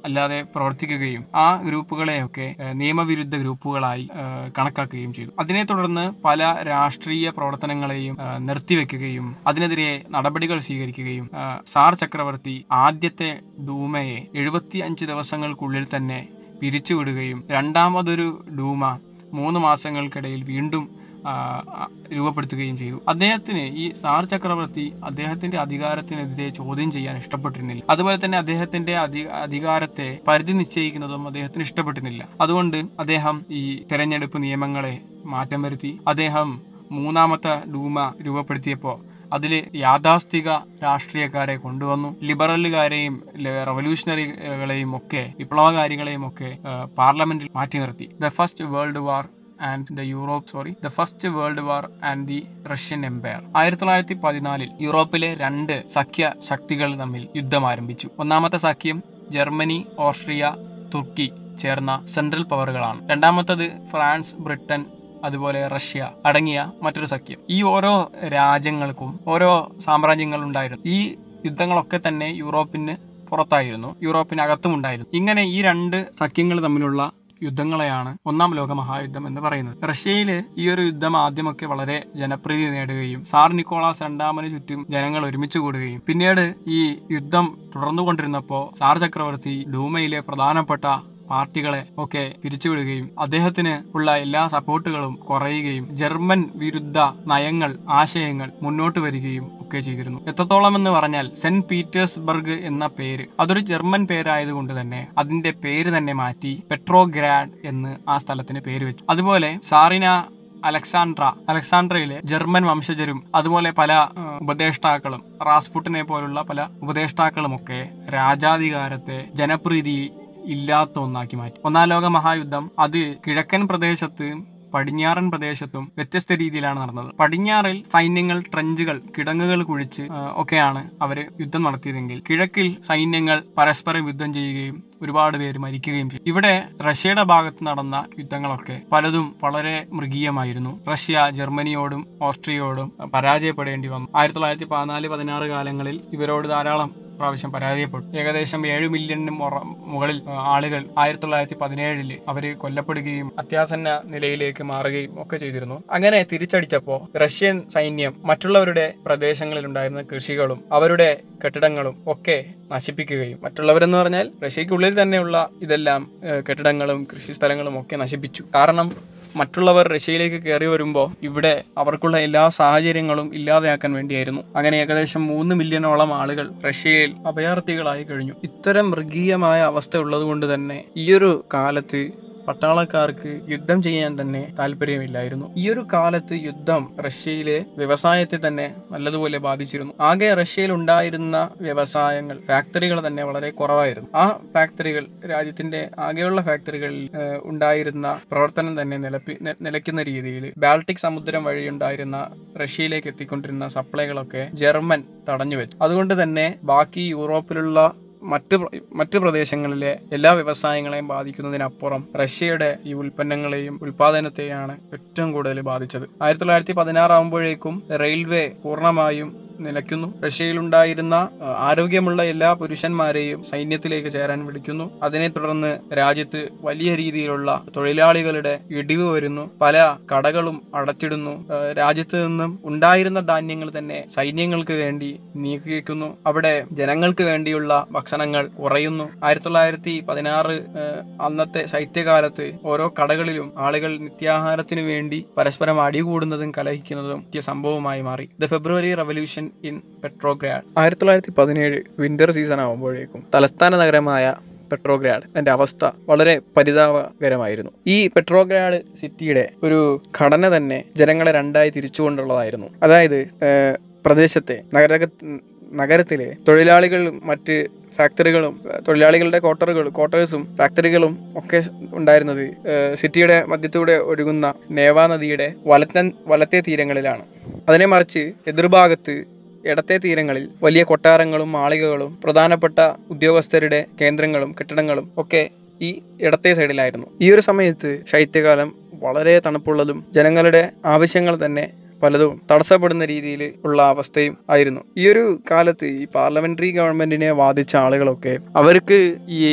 അല്ലാതെ പ്രവർത്തിക്കുകയും ആ ഗ്രൂപ്പുകളെയൊക്കെ ഏഹ്, നിയമവിരുദ്ധ ഗ്രൂപ്പുകളായി ഏഹ്, കണക്കാക്കുകയും ചെയ്തു അതിനെ തുടർന്ന് പല രാഷ്ട്രീയ പ്രവർത്തനങ്ങളെയും ഏഹ്, നിർത്തിവെക്കുകയും അതിനെതിരെ നടപടികൾ സ്വീകരിക്കുകയും ഏഹ്, സാർ ചക്രവർത്തി ആദ്യത്തെ ഡൂമയെ എഴുപത്തി അഞ്ച് ദിവസങ്ങൾക്കുള്ളിൽ തന്നെ പിരിച്ചുവിടുകയും രണ്ടാമതൊരു ഡൂമ മൂന്ന് മാസങ്ങൾക്കിടയിൽ വീണ്ടും ആ, ആ, രൂപപ്പെടുത്തുകയും ചെയ്തു അദ്ദേഹത്തിന് ഈ സാർ ചക്രവർത്തി അദ്ദേഹത്തിന്റെ അധികാരത്തിനെതിരെ ചോദ്യം ചെയ്യാൻ ഇഷ്ടപ്പെട്ടിരുന്നില്ല അതുപോലെ തന്നെ അദ്ദേഹത്തിന്റെ അധി അധികാരത്തെ പരിധി നിശ്ചയിക്കുന്നതും അദ്ദേഹത്തിന് ഇഷ്ടപ്പെട്ടിരുന്നില്ല അതുകൊണ്ട് അദ്ദേഹം ഈ തെരഞ്ഞെടുപ്പ് നിയമങ്ങളെ മാറ്റം വരുത്തി അദ്ദേഹം മൂന്നാമത്തെ ഡൂമ രൂപപ്പെടുത്തിയപ്പോൾ അതിൽ യാഥാസ്ഥിക രാഷ്ട്രീയക്കാരെ കൊണ്ടുവന്നു ലിബറലുകാരെയും ല- റവല്യൂഷണറികളെയും ഒക്കെ വിപ്ലവകാരികളെയും ഒക്കെ ആ, പാർലമെന്റിൽ മാറ്റി നിർത്തി the first world war and the Europe sorry the first world war and the Russian empire ആയിരത്തി തൊള്ളായിരത്തി പതിനാലിൽ യൂറോപ്പിലെ രണ്ട് സഖ്യ ശക്തികൾ തമ്മിൽ യുദ്ധം ആരംഭിച്ചു ഒന്നാമത്തെ സഖ്യം ജർമ്മനി ഓസ്ട്രിയ തുർക്കി ചേർന്ന സെൻട്രൽ പവറുകളാണ് രണ്ടാമത്തത് ഫ്രാൻസ് ബ്രിട്ടൻ അതുപോലെ റഷ്യ അടങ്ങിയ മറ്റൊരു സഖ്യം ഈ ഓരോ രാജ്യങ്ങൾക്കും ഓരോ സാമ്രാജ്യങ്ങൾ ഉണ്ടായിരുന്നു ഈ യുദ്ധങ്ങളൊക്കെ തന്നെ യൂറോപ്പിന് പുറത്തായിരുന്നു യൂറോപ്പിനകത്തും ഉണ്ടായിരുന്നു ഇങ്ങനെ ഈ രണ്ട് സഖ്യങ്ങൾ തമ്മിലുള്ള യുദ്ധങ്ങളെയാണ് ഒന്നാം ലോക മഹായുദ്ധം എന്ന് പറയുന്നത് റഷ്യയിൽ ഈ ഒരു യുദ്ധം ആദ്യമൊക്കെ വളരെ ജനപ്രീതി നേടുകയും സാർ നിക്കോളാസ് രണ്ടാമന് ചുറ്റും ജനങ്ങൾ ഒരുമിച്ച് കൂടുകയും പിന്നീട് ഈ യുദ്ധം തുടർന്നുകൊണ്ടിരുന്നപ്പോൾ സാർ ചക്രവർത്തി ഡൂമയിലെ പ്രധാനപ്പെട്ട പാർട്ടികളെ ഒക്കെ പിരിച്ചുവിടുകയും അദ്ദേഹത്തിന് ഉള്ള എല്ലാ സപ്പോർട്ടുകളും കുറയുകയും ജർമ്മൻ വിരുദ്ധ നയങ്ങൾ ആശയങ്ങൾ മുന്നോട്ട് വരികയും ഒക്കെ ചെയ്തിരുന്നു എത്രത്തോളം എന്ന് പറഞ്ഞാൽ സെന്റ് പീറ്റേഴ്സ്ബർഗ് എന്ന പേര് അതൊരു ജർമ്മൻ പേരായതുകൊണ്ട് തന്നെ അതിന്റെ പേര് തന്നെ മാറ്റി പെട്രോഗ്രാഡ് എന്ന് ആ സ്ഥലത്തിന് പേര് വെച്ചു അതുപോലെ സാറിന അലക്സാണ്ട്ര അലക്സാണ്ട്രയിലെ ജർമ്മൻ വംശജരും അതുപോലെ പല ആ, ഉപദേഷ്ടാക്കളും റാസ്പുട്ടിനെ പോലുള്ള പല ഉപദേഷ്ടാക്കളുമൊക്കെ രാജാധികാരത്തെ ജനപ്രീതി ഇല്ലാത്ത ഒന്നാക്കി മാറ്റി ഒന്നാം ലോക മഹായുദ്ധം അത് കിഴക്കൻ പ്രദേശത്ത് പടിഞ്ഞാറൻ പ്രദേശത്തും വ്യത്യസ്ത രീതിയിലാണ് നടന്നത് പടിഞ്ഞാറിൽ സൈന്യങ്ങൾ ട്രഞ്ചുകൾ കിടങ്ങുകൾ കുഴിച്ച് ആ, ഒക്കെയാണ് അവര് യുദ്ധം നടത്തിയതെങ്കിൽ കിഴക്കിൽ സൈന്യങ്ങൾ പരസ്പരം യുദ്ധം ചെയ്യുകയും ഒരുപാട് പേര് മരിക്കുകയും ചെയ്തു ഇവിടെ റഷ്യയുടെ ഭാഗത്ത് നടന്ന യുദ്ധങ്ങളൊക്കെ പലതും വളരെ മൃഗീയമായിരുന്നു റഷ്യ ജർമ്മനിയോടും ഓസ്ട്രിയയോടും പരാജയപ്പെടേണ്ടി വന്നു ആയിരത്തി തൊള്ളായിരത്തി പതിനാല് പതിനാറ് കാലങ്ങളിൽ ഇവരോട് ധാരാളം പ്രാവശ്യം പരാജയപ്പെട്ടു ഏകദേശം ഏഴ് മില്യണിനും മുറ- മുകളിൽ ആ, ആളുകൾ ആയിരത്തി തൊള്ളായിരത്തി പതിനേഴില് അവര് കൊല്ലപ്പെടുകയും അത്യാസന്ന നിലയിലേക്ക് മാറുകയും ഒക്കെ ചെയ്തിരുന്നു അങ്ങനെ തിരിച്ചടിച്ചപ്പോ റഷ്യൻ സൈന്യം മറ്റുള്ളവരുടെ പ്രദേശങ്ങളിൽ ഉണ്ടായിരുന്ന കൃഷികളും അവരുടെ കെട്ടിടങ്ങളും ഒക്കെ നശിപ്പിക്കുകയും മറ്റുള്ളവരെന്ന് പറഞ്ഞാൽ റഷ്യക്കുള്ളിൽ തന്നെയുള്ള ഇതെല്ലാം ഏ, കെട്ടിടങ്ങളും കൃഷിസ്ഥലങ്ങളും ഒക്കെ നശിപ്പിച്ചു കാരണം മറ്റുള്ളവർ റഷ്യയിലേക്ക് കയറി വരുമ്പോൾ ഇവിടെ അവർക്കുള്ള എല്ലാ സാഹചര്യങ്ങളും ഇല്ലാതെയാക്കാൻ വേണ്ടിയായിരുന്നു അങ്ങനെ ഏകദേശം മൂന്ന് മില്യണോളം ആളുകൾ റഷ്യയിൽ അഭയാർത്ഥികളായി കഴിഞ്ഞു ഇത്തരം മൃഗീയമായ അവസ്ഥ ഉള്ളതുകൊണ്ട് തന്നെ ഈയൊരു കാലത്ത് പട്ടാളക്കാർക്ക് യുദ്ധം ചെയ്യാൻ തന്നെ താല്പര്യമില്ലായിരുന്നു ഈ ഒരു കാലത്ത് യുദ്ധം റഷ്യയിലെ വ്യവസായത്തെ തന്നെ നല്ലതുപോലെ ബാധിച്ചിരുന്നു ആകെ റഷ്യയിൽ ഉണ്ടായിരുന്ന വ്യവസായങ്ങൾ ഫാക്ടറികൾ തന്നെ വളരെ കുറവായിരുന്നു ആ ഫാക്ടറികൾ രാജ്യത്തിന്റെ ആകെയുള്ള ഫാക്ടറികളിൽ ഏഹ്, ഉണ്ടായിരുന്ന പ്രവർത്തനം തന്നെ നിലപ്പി നി- നിലയ്ക്കുന്ന രീതിയിൽ ബാൾട്ടിക് സമുദ്രം വഴി ഉണ്ടായിരുന്ന റഷ്യയിലേക്ക് എത്തിക്കൊണ്ടിരുന്ന സപ്ലൈകളൊക്കെ ജർമ്മൻ തടഞ്ഞു വെച്ചു അതുകൊണ്ട് തന്നെ ബാക്കി യൂറോപ്പിലുള്ള മറ്റ് പ്ര- മറ്റ് പ്രദേശങ്ങളിലെ എല്ലാ വ്യവസായങ്ങളെയും ബാധിക്കുന്നതിനപ്പുറം റഷ്യയുടെ ഈ ഉൽപ്പന്നങ്ങളെയും ഉൽപാദനത്തെയാണ് ഏറ്റവും കൂടുതൽ ബാധിച്ചത് ആയിരത്തി തൊള്ളായിരത്തി പതിനാറ് ആകുമ്പോഴേക്കും റെയിൽവേ പൂർണ്ണമായും നിലയ്ക്കുന്നു റഷ്യയിലുണ്ടായിരുന്ന ആ, ആരോഗ്യമുള്ള എല്ലാ പുരുഷന്മാരെയും സൈന്യത്തിലേക്ക് ചേരാൻ വിളിക്കുന്നു അതിനെ തുടർന്ന് രാജ്യത്ത് വലിയ രീതിയിലുള്ള തൊഴിലാളികളുടെ ഇടിവ് വരുന്നു പല കടകളും അടച്ചിടുന്നു ആ, രാജ്യത്ത് നിന്നും ഉണ്ടായിരുന്ന ധാന്യങ്ങൾ തന്നെ സൈന്യങ്ങൾക്ക് വേണ്ടി നീക്കി വെക്കുന്നു അവിടെ ജനങ്ങൾക്ക് വേണ്ടിയുള്ള ഭക്ഷണങ്ങൾ കുറയുന്നു ആയിരത്തി തൊള്ളായിരത്തി പതിനാറ് അന്നത്തെ ശൈത്യകാലത്ത് ഓരോ കടകളിലും ആളുകൾ നിത്യാഹാരത്തിന് വേണ്ടി പരസ്പരം അടികൂടുന്നതും കലഹിക്കുന്നതും നിത്യ സംഭവമായി മാറി the February revolution in Petrograd ആയിരത്തി തൊള്ളായിരത്തി പതിനേഴ് വിന്റർ സീസൺ ആകുമ്പോഴേക്കും തലസ്ഥാന നഗരമായ പെട്രോഗ്രാഡ് അതിന്റെ അവസ്ഥ വളരെ പരിതാപകരമായിരുന്നു ഈ പെട്രോഗ്രാഡ് സിറ്റിയുടെ ഒരു ഘടന തന്നെ ജനങ്ങളെ രണ്ടായി തിരിച്ചുകൊണ്ടുള്ളതായിരുന്നു അതായത് ഏഹ്, പ്രദേശത്തെ നഗര നഗരത്തിലെ തൊഴിലാളികൾ മറ്റ് ഫാക്ടറികളും ഏഹ്, തൊഴിലാളികളുടെ ക്വാർട്ടറുകൾ ക്വാർട്ടേഴ്സും ഫാക്ടറികളും ഒക്കെ ഉണ്ടായിരുന്നത് ഏഹ്, സിറ്റിയുടെ മധ്യത്തൂടെ ഒഴുകുന്ന നേവ നദിയുടെ വലത്തൻ വലത്തെ തീരങ്ങളിലാണ് അതിനെ മറിച്ച് എതിർഭാഗത്ത് ഇടത്തെ തീരങ്ങളിൽ വലിയ കൊട്ടാരങ്ങളും മാളികകളും പ്രധാനപ്പെട്ട ഉദ്യോഗസ്ഥരുടെ കേന്ദ്രങ്ങളും കെട്ടിടങ്ങളും ഒക്കെ ഈ ഇടത്തെ സൈഡിലായിരുന്നു ഈ ഒരു സമയത്ത് ശൈത്യകാലം വളരെ തണുപ്പുള്ളതും ജനങ്ങളുടെ ആവശ്യങ്ങൾ തന്നെ പലതും തടസ്സപ്പെടുന്ന രീതിയിൽ ഉള്ള അവസ്ഥയും ആയിരുന്നു ഈ ഒരു കാലത്ത് ഈ പാർലമെന്ററി ഗവൺമെന്റിനെ വാദിച്ച ആളുകളൊക്കെ അവർക്ക് ഈ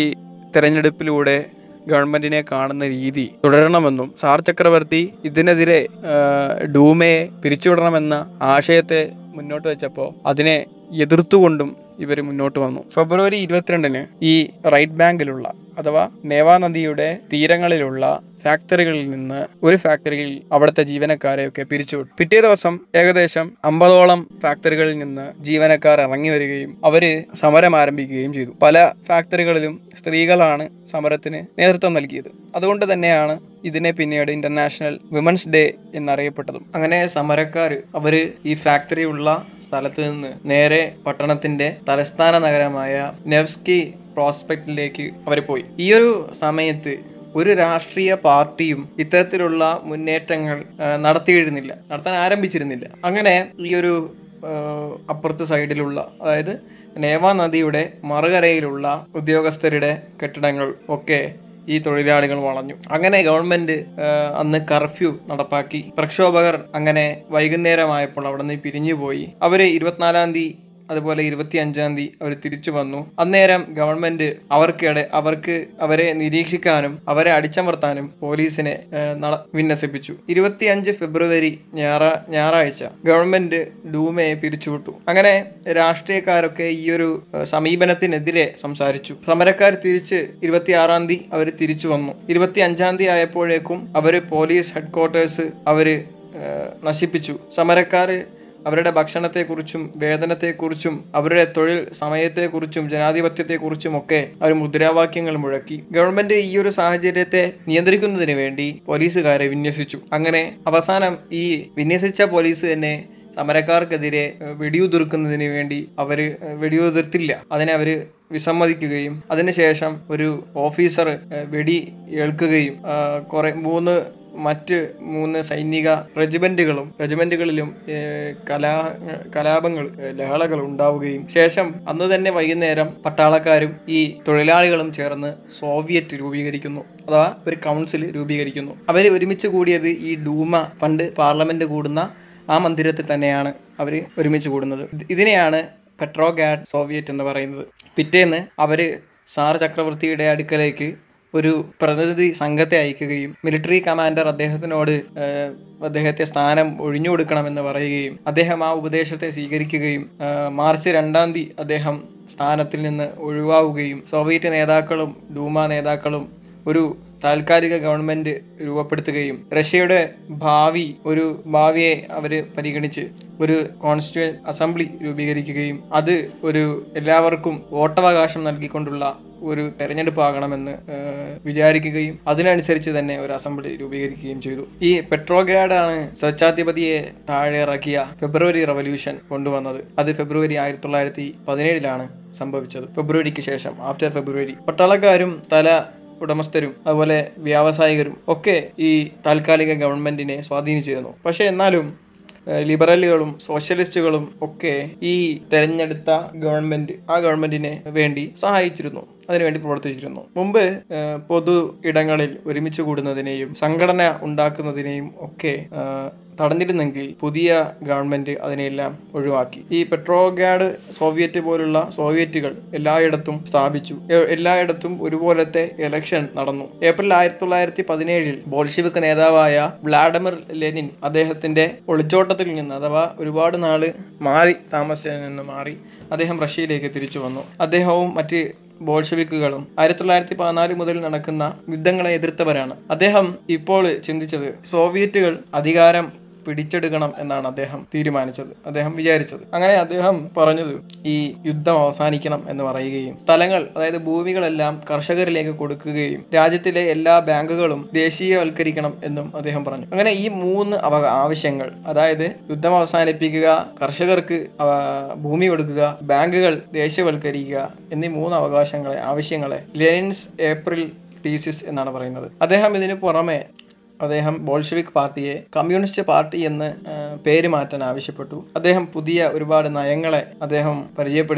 തെരഞ്ഞെടുപ്പിലൂടെ ഗവൺമെന്റിനെ കാണുന്ന രീതി തുടരണമെന്നും സാർ ചക്രവർത്തി ഇതിനെതിരെ ആ, ഡൂമയെ പിരിച്ചുവിടണമെന്ന ആശയത്തെ മുന്നോട്ട് വെച്ചപ്പോൾ അതിനെ എതിർത്തുകൊണ്ടും ഇവർ മുന്നോട്ട് വന്നു ഫെബ്രുവരി ഇരുപത്തിരണ്ടിന് ഈ റൈറ്റ് ബാങ്കിലുള്ള അഥവാ നേവാ നദിയുടെ തീരങ്ങളിലുള്ള ഫാക്ടറികളിൽ നിന്ന് ഒരു ഫാക്ടറിയിൽ അവിടുത്തെ ജീവനക്കാരെയൊക്കെ പിരിച്ചുവിട്ടു പിറ്റേ ദിവസം ഏകദേശം അമ്പതോളം ഫാക്ടറികളിൽ നിന്ന് ജീവനക്കാർ ഇറങ്ങി വരികയും അവര് സമരം ആരംഭിക്കുകയും ചെയ്തു പല ഫാക്ടറികളിലും സ്ത്രീകളാണ് സമരത്തിന് നേതൃത്വം നൽകിയത് അതുകൊണ്ട് തന്നെയാണ് ഇതിനെ പിന്നീട് ഇന്റർനാഷണൽ വിമൻസ് ഡേ എന്നറിയപ്പെട്ടതും അങ്ങനെ സമരക്കാർ അവര് ഈ ഫാക്ടറി ഉള്ള സ്ഥലത്ത് നിന്ന് നേരെ പട്ടണത്തിന്റെ തലസ്ഥാന നഗരമായ നെവ്സ്കി പ്രോസ്പെക്റ്റിലേക്ക് അവർ പോയി ഈ ഒരു സമയത്ത് ഒരു രാഷ്ട്രീയ പാർട്ടിയും ഇത്തരത്തിലുള്ള മുന്നേറ്റങ്ങൾ ആ, നടത്തിയിരുന്നില്ല നടത്താൻ ആരംഭിച്ചിരുന്നില്ല അങ്ങനെ ഈ ഒരു ആ, അപ്പുറത്തെ സൈഡിലുള്ള അതായത് നേവ നദിയുടെ മറുകരയിലുള്ള ഉദ്യോഗസ്ഥരുടെ കെട്ടിടങ്ങൾ ഒക്കെ ഈ തൊഴിലാളികൾ വളഞ്ഞു അങ്ങനെ ഗവൺമെന്റ് ആ, അന്ന് കർഫ്യൂ നടപ്പാക്കി പ്രക്ഷോഭകർ അങ്ങനെ വൈകുന്നേരമായപ്പോൾ അവിടെ നിന്ന് പിരിഞ്ഞുപോയി അവര് ഇരുപത്തിനാലാം തീയതി അതുപോലെ ഇരുപത്തി അഞ്ചാം തീയതി അവർ തിരിച്ചു വന്നു അന്നേരം ഗവൺമെന്റ് അവർക്കിടെ അവർക്ക് അവരെ നിരീക്ഷിക്കാനും അവരെ അടിച്ചമർത്താനും പോലീസിനെ ഏഹ്, നട- വിന്യസിപ്പിച്ചു ഇരുപത്തിയഞ്ച് ഫെബ്രുവരി ഞായറ ഞായറാഴ്ച ഗവൺമെന്റ് ഡൂമയെ പിരിച്ചുവിട്ടു അങ്ങനെ രാഷ്ട്രീയക്കാരൊക്കെ ഈ ഒരു ഏഹ്, സമീപനത്തിനെതിരെ സംസാരിച്ചു സമരക്കാർ തിരിച്ച് ഇരുപത്തിയാറാം തീയതി അവർ തിരിച്ചു വന്നു ഇരുപത്തി അഞ്ചാം തീയതി ആയപ്പോഴേക്കും അവർ പോലീസ് ഹെഡ്ക്വാർട്ടേഴ്സ് അവർ നശിപ്പിച്ചു സമരക്കാർ അവരുടെ ഭക്ഷണത്തെക്കുറിച്ചും വേതനത്തെക്കുറിച്ചും അവരുടെ തൊഴിൽ സമയത്തെക്കുറിച്ചും ജനാധിപത്യത്തെക്കുറിച്ചും ഒക്കെ അവർ മുദ്രാവാക്യങ്ങൾ മുഴക്കി ഗവൺമെന്റ് ഈ ഒരു സാഹചര്യത്തെ നിയന്ത്രിക്കുന്നതിന് വേണ്ടി പോലീസുകാരെ വിന്യസിച്ചു അങ്ങനെ അവസാനം ഈ വിന്യസിച്ച പോലീസ് തന്നെ സമരക്കാർക്കെതിരെ ഏഹ്, വെടിയുതിർക്കുന്നതിന് വേണ്ടി അവർ വെടിയുതിർത്തില്ല അതിനെ അവർ വിസമ്മതിക്കുകയും അതിനുശേഷം ഒരു ഓഫീസർ ഏഹ്, വെടി ഏൽക്കുകയും ആ, കുറെ മൂന്ന് മറ്റ് മൂന്ന് സൈനിക റെജിമെന്റുകളും റെജിമെന്റുകളിലും ഏഹ്, കലാ കലാപങ്ങൾ ഏഹ്, ലഹളകൾ ഉണ്ടാവുകയും ശേഷം അന്ന് തന്നെ വൈകുന്നേരം പട്ടാളക്കാരും ഈ തൊഴിലാളികളും ചേർന്ന് സോവിയറ്റ് രൂപീകരിക്കുന്നു അഥവാ ഒരു കൗൺസിൽ രൂപീകരിക്കുന്നു അവർ ഒരുമിച്ച് കൂടിയത് ഈ ഡൂമ പണ്ട് പാർലമെന്റ് കൂടുന്ന ആ മന്ദിരത്തിൽ തന്നെയാണ് അവർ ഒരുമിച്ച് കൂടുന്നത് ഇത് ഇതിനെയാണ് പെട്രോഗാഡ് സോവിയറ്റ് എന്ന് പറയുന്നത് പിറ്റേന്ന് അവർ സാർ ചക്രവർത്തിയുടെ അടുക്കലേക്ക് ഒരു പ്രതിനിധി സംഘത്തെ അയക്കുകയും മിലിറ്ററി കമാൻഡർ അദ്ദേഹത്തിനോട് ഏഹ്, അദ്ദേഹത്തെ സ്ഥാനം ഒഴിഞ്ഞു കൊടുക്കണമെന്ന് പറയുകയും അദ്ദേഹം ആ ഉപദേശത്തെ സ്വീകരിക്കുകയും ഏഹ്, മാർച്ച് രണ്ടാം തീയതി അദ്ദേഹം സ്ഥാനത്തിൽ നിന്ന് ഒഴിവാവുകയും സോവിയറ്റ് നേതാക്കളും ഡൂമ നേതാക്കളും ഒരു താൽക്കാലിക ഗവൺമെന്റ് രൂപപ്പെടുത്തുകയും റഷ്യയുടെ ഭാവി ഒരു ഭാവിയെ അവർ പരിഗണിച്ച് ഒരു കോൺസ്റ്റിറ്റ്യൂൻ അസംബ്ലി രൂപീകരിക്കുകയും അത് ഒരു എല്ലാവർക്കും വോട്ടവകാശം നൽകിക്കൊണ്ടുള്ള ഒരു തെരഞ്ഞെടുപ്പാകണമെന്ന് ഏഹ്, വിചാരിക്കുകയും അതിനനുസരിച്ച് തന്നെ ഒരു അസംബ്ലി രൂപീകരിക്കുകയും ചെയ്തു ഈ പെട്രോഗ്രാഡാണ് സ്വച്ഛാധിപതിയെ താഴെ ഇറക്കിയ ഫെബ്രുവരി റവല്യൂഷൻ കൊണ്ടുവന്നത് അത് ഫെബ്രുവരി ആയിരത്തി തൊള്ളായിരത്തി പതിനേഴിലാണ് സംഭവിച്ചത് ഫെബ്രുവരിക്ക് ശേഷം ആഫ്റ്റർ ഫെബ്രുവരി പട്ടാളക്കാരും തല ഉടമസ്ഥരും അതുപോലെ വ്യാവസായികരും ഒക്കെ ഈ താൽക്കാലിക ഗവൺമെന്റിനെ സ്വാധീനിച്ചിരുന്നു പക്ഷേ എന്നാലും ഏഹ് ലിബറലുകളും സോഷ്യലിസ്റ്റുകളും ഒക്കെ ഈ തെരഞ്ഞെടുത്ത ഗവൺമെന്റ് ആ ഗവൺമെന്റിനെ വേണ്ടി സഹായിച്ചിരുന്നു അതിനുവേണ്ടി പ്രവർത്തിച്ചിരുന്നു മുമ്പ് ഏഹ് പൊതു ഇടങ്ങളിൽ ഒരുമിച്ച് കൂടുന്നതിനെയും സംഘടന ഉണ്ടാക്കുന്നതിനെയും ഒക്കെ ഏഹ് തടഞ്ഞിരുന്നെങ്കിൽ പുതിയ ഗവൺമെന്റ് അതിനെല്ലാം ഒഴിവാക്കി ഈ പെട്രോഗാഡ് സോവിയറ്റ് പോലുള്ള സോവിയറ്റുകൾ എല്ലായിടത്തും സ്ഥാപിച്ചു എ- എല്ലായിടത്തും ഒരുപോലത്തെ ഇലക്ഷൻ നടന്നു ഏപ്രിൽ ആയിരത്തി തൊള്ളായിരത്തി പതിനേഴിൽ ബോൾഷിവിക് നേതാവായ വ്ളാഡിമിർ ലെനിൻ അദ്ദേഹത്തിന്റെ ഒളിച്ചോട്ടത്തിൽ നിന്ന് അഥവാ ഒരുപാട് നാള് മാറി താമസിച്ചതിൽ നിന്ന് മാറി അദ്ദേഹം റഷ്യയിലേക്ക് തിരിച്ചു വന്നു അദ്ദേഹവും മറ്റ് ബോൾഷെവിക്കുകളും ആയിരത്തി തൊള്ളായിരത്തി പതിനാല് മുതൽ നടക്കുന്ന യുദ്ധങ്ങളെ എതിർത്തവരാണ് അദ്ദേഹം ഇപ്പോൾ ചിന്തിച്ചത് സോവിയറ്റുകൾ അധികാരം പിടിച്ചെടുക്കണം എന്നാണ് അദ്ദേഹം തീരുമാനിച്ചത് അദ്ദേഹം വിചാരിച്ചത് അങ്ങനെ അദ്ദേഹം പറഞ്ഞത് ഈ യുദ്ധം അവസാനിക്കണം എന്ന് പറയുകയും സ്ഥലങ്ങൾ അതായത് ഭൂമികളെല്ലാം കർഷകരിലേക്ക് കൊടുക്കുകയും രാജ്യത്തിലെ എല്ലാ ബാങ്കുകളും ദേശീയവൽക്കരിക്കണം എന്നും അദ്ദേഹം പറഞ്ഞു അങ്ങനെ ഈ മൂന്ന് അവ ആവശ്യങ്ങൾ അതായത് യുദ്ധം അവസാനിപ്പിക്കുക കർഷകർക്ക് ആ, ഭൂമി കൊടുക്കുക ബാങ്കുകൾ ദേശീയവൽക്കരിക്കുക എന്നീ മൂന്ന് അവകാശങ്ങളെ ആവശ്യങ്ങളെ ലെനിൻസ് ഏപ്രിൽ തീസിസ് എന്നാണ് പറയുന്നത് അദ്ദേഹം ഇതിനു പുറമെ അദ്ദേഹം ബോൾഷെവിക് പാർട്ടിയെ കമ്മ്യൂണിസ്റ്റ് പാർട്ടി എന്ന് ആ, പേര് മാറ്റാൻ ആവശ്യപ്പെട്ടു അദ്ദേഹം പുതിയ ഒരുപാട് നയങ്ങളെ അദ്ദേഹം പരിചയപ്പെടുത്തി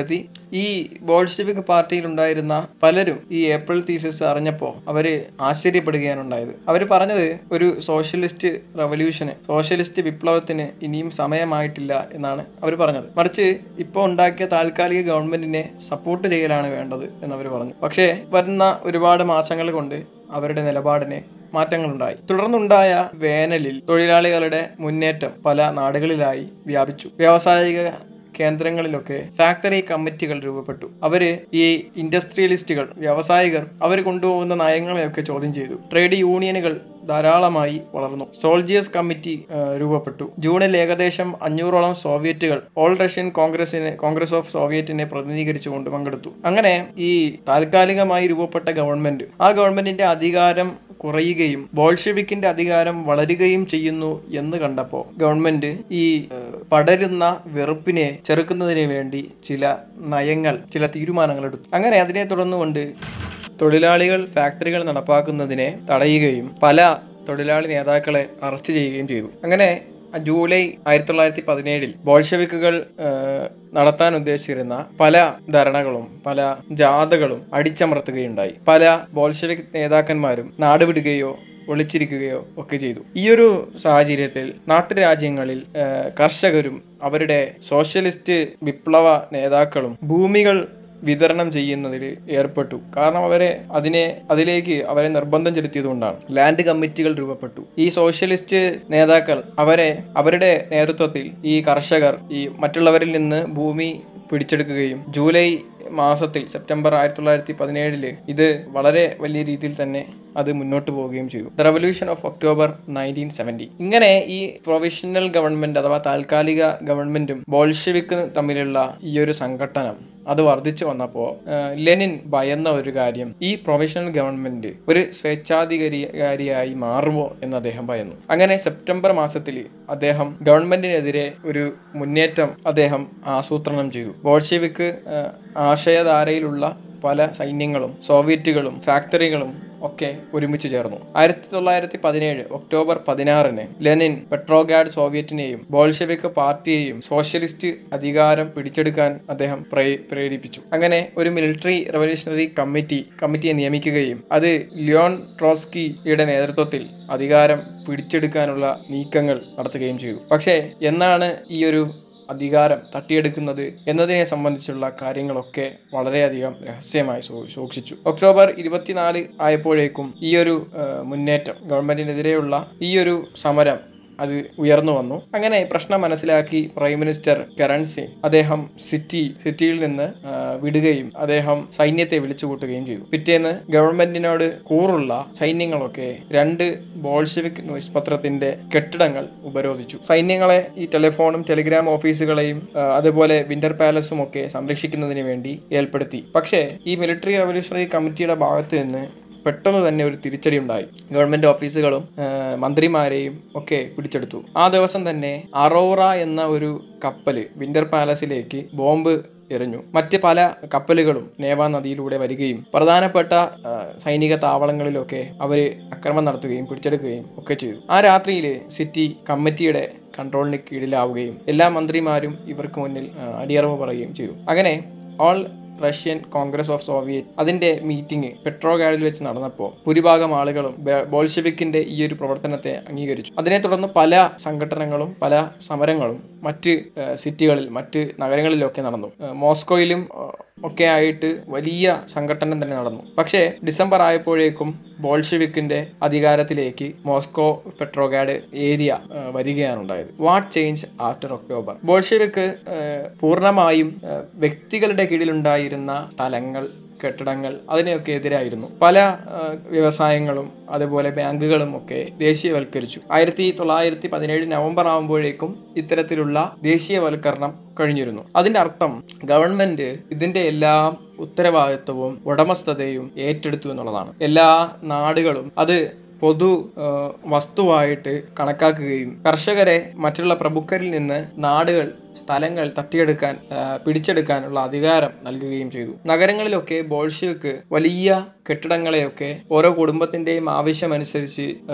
ഈ ബോൾഷെവിക് പാർട്ടിയിൽ ഉണ്ടായിരുന്ന പലരും ഈ ഏപ്രിൽ തീസിസ് അറിഞ്ഞപ്പോൾ അവര് ആശ്ചര്യപ്പെടുകയാണ് ഉണ്ടായത് അവർ പറഞ്ഞത് ഒരു സോഷ്യലിസ്റ്റ് റവല്യൂഷന് സോഷ്യലിസ്റ്റ് വിപ്ലവത്തിന് ഇനിയും സമയമായിട്ടില്ല എന്നാണ് അവർ പറഞ്ഞത് മറിച്ച് ഇപ്പോൾ ഉണ്ടാക്കിയ താൽക്കാലിക ഗവൺമെന്റിനെ സപ്പോർട്ട് ചെയ്യലാണ് വേണ്ടത് എന്ന് അവർ പറഞ്ഞു പക്ഷേ വരുന്ന ഒരുപാട് മാസങ്ങൾ കൊണ്ട് അവരുടെ നിലപാടിനെ മാറ്റങ്ങളുണ്ടായി തുടർന്നുണ്ടായ വേനലിൽ തൊഴിലാളികളുടെ മുന്നേറ്റം പല നാടുകളിലായി വ്യാപിച്ചു വ്യാവസായിക കേന്ദ്രങ്ങളിലൊക്കെ ഫാക്ടറി കമ്മിറ്റികൾ രൂപപ്പെട്ടു അവര് ഈ ഇൻഡസ്ട്രിയലിസ്റ്റുകൾ വ്യാവസായികർ അവർ കൊണ്ടുപോകുന്ന നയങ്ങളെയൊക്കെ ചോദ്യം ചെയ്തു ട്രേഡ് യൂണിയനുകൾ ധാരാളമായി വളർന്നു സോൾജിയേഴ്സ് കമ്മിറ്റി ആ, രൂപപ്പെട്ടു ജൂണിൽ ഏകദേശം അഞ്ഞൂറോളം സോവിയറ്റുകൾ ഓൾ റഷ്യൻ കോൺഗ്രസിനെ കോൺഗ്രസ് ഓഫ് സോവിയറ്റിനെ പ്രതിനിധീകരിച്ചുകൊണ്ട് പങ്കെടുത്തു അങ്ങനെ ഈ താൽക്കാലികമായി രൂപപ്പെട്ട ഗവൺമെന്റ് ആ ഗവൺമെന്റിന്റെ അധികാരം കുറയുകയും ബോൾഷെവിക്കിന്റെ അധികാരം വളരുകയും ചെയ്യുന്നു എന്ന് കണ്ടപ്പോൾ ഗവൺമെന്റ് ഈ ഏഹ്, പടരുന്ന വെറുപ്പിനെ ചെറുക്കുന്നതിന് വേണ്ടി ചില നയങ്ങൾ ചില തീരുമാനങ്ങൾ എടുത്തു അങ്ങനെ അതിനെ തുടർന്നുകൊണ്ട് തൊഴിലാളികൾ ഫാക്ടറികൾ നടപ്പാക്കുന്നതിനെ തടയുകയും പല തൊഴിലാളി നേതാക്കളെ അറസ്റ്റ് ചെയ്യുകയും ചെയ്തു അങ്ങനെ ജൂലൈ ആയിരത്തി തൊള്ളായിരത്തി പതിനേഴിൽ ബോൾഷെവിക്കുകൾ ഏഹ്, നടത്താൻ ഉദ്ദേശിച്ചിരുന്ന പല ധരണകളും പല ജാഥകളും അടിച്ചമർത്തുകയുണ്ടായി പല ബോൾഷെവിക് നേതാക്കന്മാരും നാടുവിടുകയോ ഒളിച്ചിരിക്കുകയോ ഒക്കെ ചെയ്തു ഈ ഒരു സാഹചര്യത്തിൽ നാട്ടുരാജ്യങ്ങളിൽ ഏഹ്, കർഷകരും അവരുടെ സോഷ്യലിസ്റ്റ് വിപ്ലവ നേതാക്കളും ഭൂമികൾ വിതരണം ചെയ്യുന്നതിൽ ഏർപ്പെട്ടു കാരണം അവരെ അതിനെ അതിലേക്ക് അവരെ നിർബന്ധം ചെലുത്തിയതുകൊണ്ടാണ് ലാൻഡ് കമ്മിറ്റികൾ രൂപപ്പെട്ടു ഈ സോഷ്യലിസ്റ്റ് നേതാക്കൾ അവരെ അവരുടെ നേതൃത്വത്തിൽ ഈ കർഷകർ ഈ മറ്റുള്ളവരിൽ നിന്ന് ഭൂമി പിടിച്ചെടുക്കുകയും ജൂലൈ മാസത്തിൽ സെപ്റ്റംബർ ആയിരത്തി തൊള്ളായിരത്തി പതിനേഴില് ഇത് വളരെ വലിയ രീതിയിൽ തന്നെ അത് മുന്നോട്ട് പോവുകയും ചെയ്തു the revolution of October nineteen seventy ഇങ്ങനെ ഈ പ്രൊവിഷണൽ ഗവൺമെന്റ് അഥവാ താൽക്കാലിക ഗവൺമെന്റും ബോൾഷെവിക്ക് തമ്മിലുള്ള ഈ ഒരു സംഘട്ടനം അത് വർദ്ധിച്ചു വന്നപ്പോൾ ലെനിൻ ഭയന്ന ഒരു കാര്യം ഈ പ്രൊവിഷണൽ ഗവൺമെന്റ് ഒരു സ്വേച്ഛാധികാരിയായി മാറുമോ എന്ന് അദ്ദേഹം ഭയന്നു അങ്ങനെ സെപ്റ്റംബർ മാസത്തിൽ അദ്ദേഹം ഗവൺമെന്റിനെതിരെ ഒരു മുന്നേറ്റം അദ്ദേഹം ആസൂത്രണം ചെയ്തു ബോൾഷെവിക്ക് ഏഹ്, ആശയധാരയിലുള്ള പല സൈന്യങ്ങളും സോവിയറ്റുകളും ഫാക്ടറികളും ഒക്കെ ഒരുമിച്ച് ചേർന്നു ആയിരത്തി തൊള്ളായിരത്തി പതിനേഴ് ഒക്ടോബർ പതിനാറിന് ലെനിൻ പെട്രോഗാഡ് സോവിയറ്റിനെയും ബോൾഷെവിക് പാർട്ടിയെയും സോഷ്യലിസ്റ്റ് അധികാരം പിടിച്ചെടുക്കാൻ അദ്ദേഹം പ്രേ- പ്രേരിപ്പിച്ചു അങ്ങനെ ഒരു മിലിറ്ററി റവല്യൂഷണറി കമ്മിറ്റി കമ്മിറ്റിയെ നിയമിക്കുകയും അത് ലിയോൺ ട്രോസ്കിയുടെ നേതൃത്വത്തിൽ അധികാരം പിടിച്ചെടുക്കാനുള്ള നീക്കങ്ങൾ നടത്തുകയും ചെയ്തു പക്ഷേ എന്നാണ് ഈ ഒരു അധികാരം തട്ടിയെടുക്കുന്നത് എന്നതിനെ സംബന്ധിച്ചുള്ള കാര്യങ്ങളൊക്കെ വളരെയധികം രഹസ്യമായി സൂ- സൂക്ഷിച്ചു ഒക്ടോബർ ഇരുപത്തിനാല് ആയപ്പോഴേക്കും ഈ ഒരു ആ, മുന്നേറ്റം ഗവൺമെന്റിനെതിരെയുള്ള ഈ ഒരു സമരം അത് ഉയർന്നു വന്നു അങ്ങനെ പ്രശ്നം മനസ്സിലാക്കി പ്രൈം മിനിസ്റ്റർ കരൺ സിംഗ് അദ്ദേഹം സിറ്റി സിറ്റിയിൽ നിന്ന് ആ, വിടുകയും അദ്ദേഹം സൈന്യത്തെ വിളിച്ചു കൂട്ടുകയും ചെയ്തു പിറ്റേന്ന് ഗവൺമെന്റിനോട് കൂറുള്ള സൈന്യങ്ങളൊക്കെ രണ്ട് ബോൾഷെവിക് ന്യൂസ് പത്രത്തിന്റെ കെട്ടിടങ്ങൾ ഉപരോധിച്ചു സൈന്യങ്ങളെ ഈ ടെലിഫോണും ടെലിഗ്രാം ഓഫീസുകളെയും ആ, അതുപോലെ വിന്റർ പാലസും ഒക്കെ സംരക്ഷിക്കുന്നതിന് വേണ്ടി ഏർപ്പെടുത്തി പക്ഷേ ഈ മിലിറ്ററി റവല്യൂഷണറി കമ്മിറ്റിയുടെ ഭാഗത്ത് നിന്ന് പെട്ടെന്ന് തന്നെ ഒരു തിരിച്ചടി ഉണ്ടായി ഗവൺമെന്റ് ഓഫീസുകളും ആ, മന്ത്രിമാരെയും ഒക്കെ പിടിച്ചെടുത്തു ആ ദിവസം തന്നെ അറോറ എന്ന ഒരു കപ്പല് വിന്റർ പാലസിലേക്ക് ബോംബ് എറിഞ്ഞു മറ്റ് പല കപ്പലുകളും നേവ നദിയിലൂടെ വരികയും പ്രധാനപ്പെട്ട ആ, സൈനിക താവളങ്ങളിലൊക്കെ അവര് ആക്രമണം നടത്തുകയും പിടിച്ചെടുക്കുകയും ഒക്കെ ചെയ്തു ആ രാത്രിയിൽ സിറ്റി കമ്മിറ്റിയുടെ കൺട്രോളിന് കീഴിലാവുകയും എല്ലാ മന്ത്രിമാരും ഇവർക്ക് മുന്നിൽ ആ, അടിയറവ് പറയുകയും ചെയ്തു അങ്ങനെ all Russian congress of soviet അതിന്റെ മീറ്റിംഗ് പെട്രോഗാഡിൽ വെച്ച് നടന്നപ്പോൾ ഭൂരിഭാഗം ആളുകളും ബെ- ബോൾഷെവിക്കിന്റെ ഈ ഒരു പ്രവർത്തനത്തെ അംഗീകരിച്ചു അതിനെ തുടർന്ന് പല സംഘടനകളും പല സമരങ്ങളും മറ്റ് ഏഹ്, സിറ്റികളിൽ മറ്റ് നഗരങ്ങളിലൊക്കെ നടന്നു ഏഹ്, മോസ്കോയിലും ഏഹ്, ഒക്കെ ആയിട്ട് വലിയ സംഘടന തന്നെ നടന്നു പക്ഷേ ഡിസംബർ ആയപ്പോഴേക്കും ബോൾഷെവിക്കിന്റെ അധികാരത്തിലേക്ക് മോസ്കോ പെട്രോഗാഡ് ഏരിയ ഏഹ്, വരികയാണ് ഉണ്ടായത് what change after October Bolshevik ഏഹ്, പൂർണ്ണമായും ഏഹ്, വ്യക്തികളുടെ കീഴിലുണ്ടായിരുന്ന സ്ഥലങ്ങൾ കെട്ടിടങ്ങൾ അതിനെയൊക്കെ എതിരായിരുന്നു പല ഏഹ്, വ്യവസായങ്ങളും അതുപോലെ ബാങ്കുകളും ഒക്കെ ദേശീയവൽക്കരിച്ചു ആയിരത്തി തൊള്ളായിരത്തി പതിനേഴ് നവംബർ ആകുമ്പോഴേക്കും ഇത്തരത്തിലുള്ള ദേശീയവൽക്കരണം കഴിഞ്ഞിരുന്നു അതിന്റെ അർത്ഥം ഗവൺമെന്റ് ഇതിന്റെ എല്ലാം ഉത്തരവാദിത്വവും ഉടമസ്ഥതയും ഏറ്റെടുത്തു എന്നുള്ളതാണ് എല്ലാ നാടുകളും അത് പൊതു ആ, വസ്തുവായിട്ട് കണക്കാക്കുകയും കർഷകരെ മറ്റുള്ള പ്രമുഖരിൽ നിന്ന് നാടുകൾ സ്ഥലങ്ങൾ തട്ടിയെടുക്കാൻ ആ, പിടിച്ചെടുക്കാനുള്ള അധികാരം നൽകുകയും ചെയ്തു നഗരങ്ങളിലൊക്കെ ബോൾഷിവക്ക് വലിയ കെട്ടിടങ്ങളെയൊക്കെ ഓരോ കുടുംബത്തിന്റെയും ആവശ്യമനുസരിച്ച് ആ,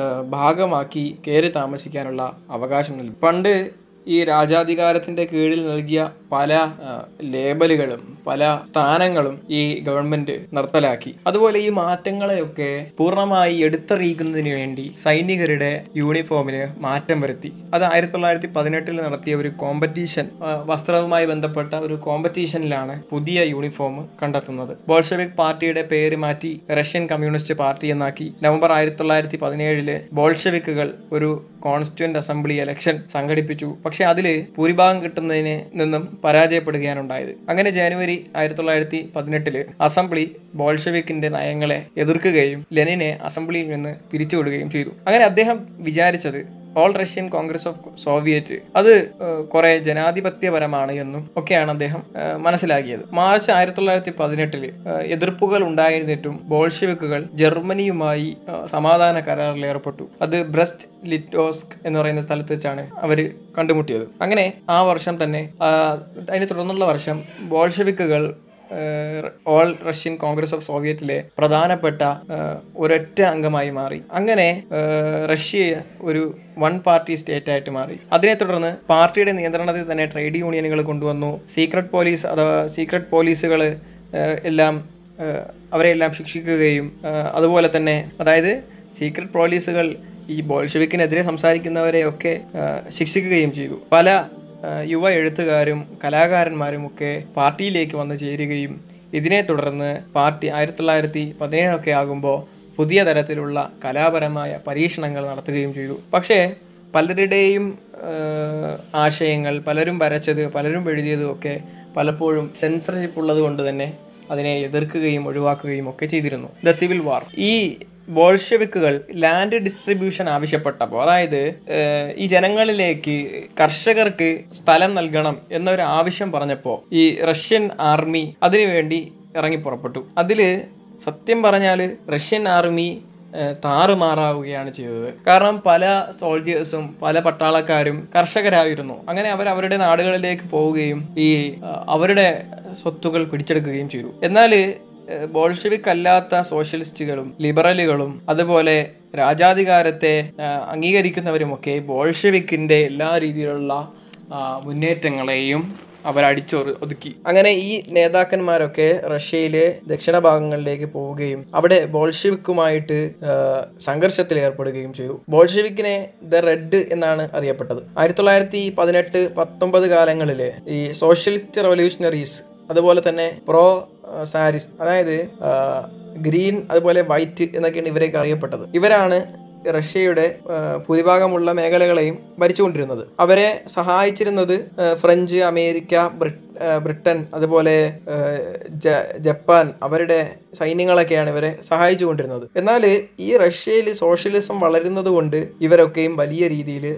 ഭാഗമാക്കി കയറി താമസിക്കാനുള്ള അവകാശം നൽകി പണ്ട് ഈ രാജാധികാരത്തിന്റെ കീഴിൽ നൽകിയ പല ആ, ലേബലുകളും പല സ്ഥാനങ്ങളും ഈ ഗവൺമെന്റ് നിർത്തലാക്കി അതുപോലെ ഈ മാറ്റങ്ങളെയൊക്കെ പൂർണ്ണമായി എടുത്തറിയിക്കുന്നതിന് വേണ്ടി സൈനികരുടെ യൂണിഫോമിന് മാറ്റം വരുത്തി അത് ആയിരത്തി തൊള്ളായിരത്തി പതിനെട്ടിൽ നടത്തിയ ഒരു കോമ്പറ്റീഷൻ ആ, വസ്ത്രവുമായി ബന്ധപ്പെട്ട ഒരു കോമ്പറ്റീഷനിലാണ് പുതിയ യൂണിഫോം കണ്ടെത്തുന്നത് ബോൾഷെവിക് പാർട്ടിയുടെ പേര് മാറ്റി റഷ്യൻ കമ്മ്യൂണിസ്റ്റ് പാർട്ടി എന്നാക്കി നവംബർ ആയിരത്തി തൊള്ളായിരത്തി പതിനേഴില് ബോൾഷെവിക്കുകൾ ഒരു കോൺസ്റ്റിറ്റ്യൂന്റ് അസംബ്ലി ഇലക്ഷൻ സംഘടിപ്പിച്ചു പക്ഷെ അതിൽ ഭൂരിഭാഗം കിട്ടുന്നതിന് നിന്നും പരാജയപ്പെടുകയാണ് ഉണ്ടായത് അങ്ങനെ ജനുവരി ആയിരത്തി തൊള്ളായിരത്തി പതിനെട്ടില് അസംബ്ലി ബോൾഷെവിക്കിന്റെ നയങ്ങളെ എതിർക്കുകയും ലെനിനെ അസംബ്ലിയിൽ നിന്ന് പിരിച്ചുവിടുകയും ചെയ്തു അങ്ങനെ അദ്ദേഹം വിചാരിച്ചത് all Russian congress of soviet അത് ഏഹ്, കുറെ ജനാധിപത്യപരമാണ് എന്നും ഒക്കെയാണ് അദ്ദേഹം ഏഹ്, മനസ്സിലാക്കിയത് മാർച്ച് ആയിരത്തി തൊള്ളായിരത്തി പതിനെട്ടില് എതിർപ്പുകൾ ഉണ്ടായിരുന്നിട്ടും ബോൾഷെവിക്കുകൾ ജർമ്മനിയുമായി ഏഹ്, സമാധാന കരാറിൽ ഏർപ്പെട്ടു അത് ബ്രസ്റ്റ് ലിറ്റോസ്ക് എന്ന് പറയുന്ന സ്ഥലത്ത് വെച്ചാണ് അവർ കണ്ടുമുട്ടിയത് അങ്ങനെ ആ വർഷം തന്നെ ആ, അതിനെ തുടർന്നുള്ള വർഷം ബോൾഷെവിക്കുകൾ ഏഹ് ഓൾ റഷ്യൻ കോൺഗ്രസ് ഓഫ് സോവിയറ്റിലെ പ്രധാനപ്പെട്ട ഏഹ് ഒരൊറ്റ അംഗമായി മാറി അങ്ങനെ ഏഹ് റഷ്യ ഒരു വൺ പാർട്ടി സ്റ്റേറ്റ് ആയിട്ട് മാറി അതിനെ തുടർന്ന് പാർട്ടിയുടെ നിയന്ത്രണത്തിൽ തന്നെ ട്രേഡ് യൂണിയനുകൾ കൊണ്ടുവന്നു സീക്രട്ട് പോലീസ് അഥവാ സീക്രട്ട് പോലീസുകൾ എല്ലാം ഏഹ് അവരെല്ലാം ശിക്ഷിക്കുകയും ഏഹ് അതുപോലെ തന്നെ അതായത് സീക്രട്ട് പോലീസുകൾ ഈ ബോൾഷെവിക്കിനെതിരെ സംസാരിക്കുന്നവരെയൊക്കെ ഏഹ് ശിക്ഷിക്കുകയും ചെയ്തു പല ആ, യുവ എഴുത്തുകാരും കലാകാരന്മാരും ഒക്കെ പാർട്ടിയിലേക്ക് വന്ന് ചേരുകയും ഇതിനെ തുടർന്ന് പാർട്ടി ആയിരത്തി തൊള്ളായിരത്തി പതിനേഴൊക്കെ ആകുമ്പോൾ പുതിയ തരത്തിലുള്ള കലാപരമായ പരീക്ഷണങ്ങൾ നടത്തുകയും ചെയ്തു പക്ഷേ പലരുടെയും ആ, ആശയങ്ങൾ പലരും വരച്ചത് പലരും എഴുതിയതും ഒക്കെ പലപ്പോഴും സെൻസർഷിപ്പ് ഉള്ളത് കൊണ്ട് തന്നെ അതിനെ എതിർക്കുകയും ഒഴിവാക്കുകയും ഒക്കെ ചെയ്തിരുന്നു ദ സിവിൽ വാർ ഈ ബോൾഷെവിക്കുകൾ ലാൻഡ് ഡിസ്ട്രിബ്യൂഷൻ ആവശ്യപ്പെട്ടപ്പോൾ അതായത് ഏഹ്, ഈ ജനങ്ങളിലേക്ക് കർഷകർക്ക് സ്ഥലം നൽകണം എന്നൊരു ആവശ്യം പറഞ്ഞപ്പോൾ ഈ റഷ്യൻ ആർമി അതിനുവേണ്ടി ഇറങ്ങി പുറപ്പെട്ടു അതിൽ സത്യം പറഞ്ഞാൽ റഷ്യൻ ആർമി ഏഹ്, താറുമാറാവുകയാണ് ചെയ്തത് കാരണം പല സോൾജിയേഴ്സും പല പട്ടാളക്കാരും കർഷകരായിരുന്നു അങ്ങനെ അവർ അവരുടെ നാടുകളിലേക്ക് പോവുകയും ഈ ആ, അവരുടെ സ്വത്തുകൾ പിടിച്ചെടുക്കുകയും ചെയ്തു എന്നാൽ ബോൾഷെവിക് അല്ലാത്ത സോഷ്യലിസ്റ്റുകളും ലിബറലുകളും അതുപോലെ രാജാധികാരത്തെ ആ, അംഗീകരിക്കുന്നവരുമൊക്കെ ബോൾഷെവിക്കിന്റെ എല്ലാ രീതിയിലുള്ള ആ, മുന്നേറ്റങ്ങളെയും അവർ അടിച്ചൊറു ഒതുക്കി അങ്ങനെ ഈ നേതാക്കന്മാരൊക്കെ റഷ്യയിലെ ദക്ഷിണ ഭാഗങ്ങളിലേക്ക് പോവുകയും അവിടെ ബോൾഷെവിക്കുമായിട്ട് ആ, സംഘർഷത്തിൽ ഏർപ്പെടുകയും ചെയ്തു ബോൾഷെവിക്കിനെ ദ റെഡ് എന്നാണ് അറിയപ്പെട്ടത് ആയിരത്തി തൊള്ളായിരത്തി പതിനെട്ട് പത്തൊമ്പത് കാലങ്ങളിലെ ഈ സോഷ്യലിസ്റ്റ് റവല്യൂഷണറീസ് അതുപോലെ തന്നെ പ്രോ സാരിസ് അതായത് ആ, ഗ്രീൻ അതുപോലെ വൈറ്റ് എന്നൊക്കെയാണ് ഇവരെയൊക്കെ അറിയപ്പെട്ടത് ഇവരാണ് റഷ്യയുടെ ആ, ഭൂരിഭാഗമുള്ള മേഖലകളെയും ഭരിച്ചുകൊണ്ടിരുന്നത് അവരെ സഹായിച്ചിരുന്നത് ആ, ഫ്രഞ്ച് അമേരിക്ക ബ്രിട്ട് ആ, ബ്രിട്ടൻ അതുപോലെ ആ, ജ- ജപ്പാൻ അവരുടെ സൈന്യങ്ങളൊക്കെയാണ് ഇവരെ സഹായിച്ചുകൊണ്ടിരുന്നത് എന്നാൽ ഈ റഷ്യയിൽ സോഷ്യലിസം വളരുന്നത് കൊണ്ട് ഇവരൊക്കെയും വലിയ രീതിയിൽ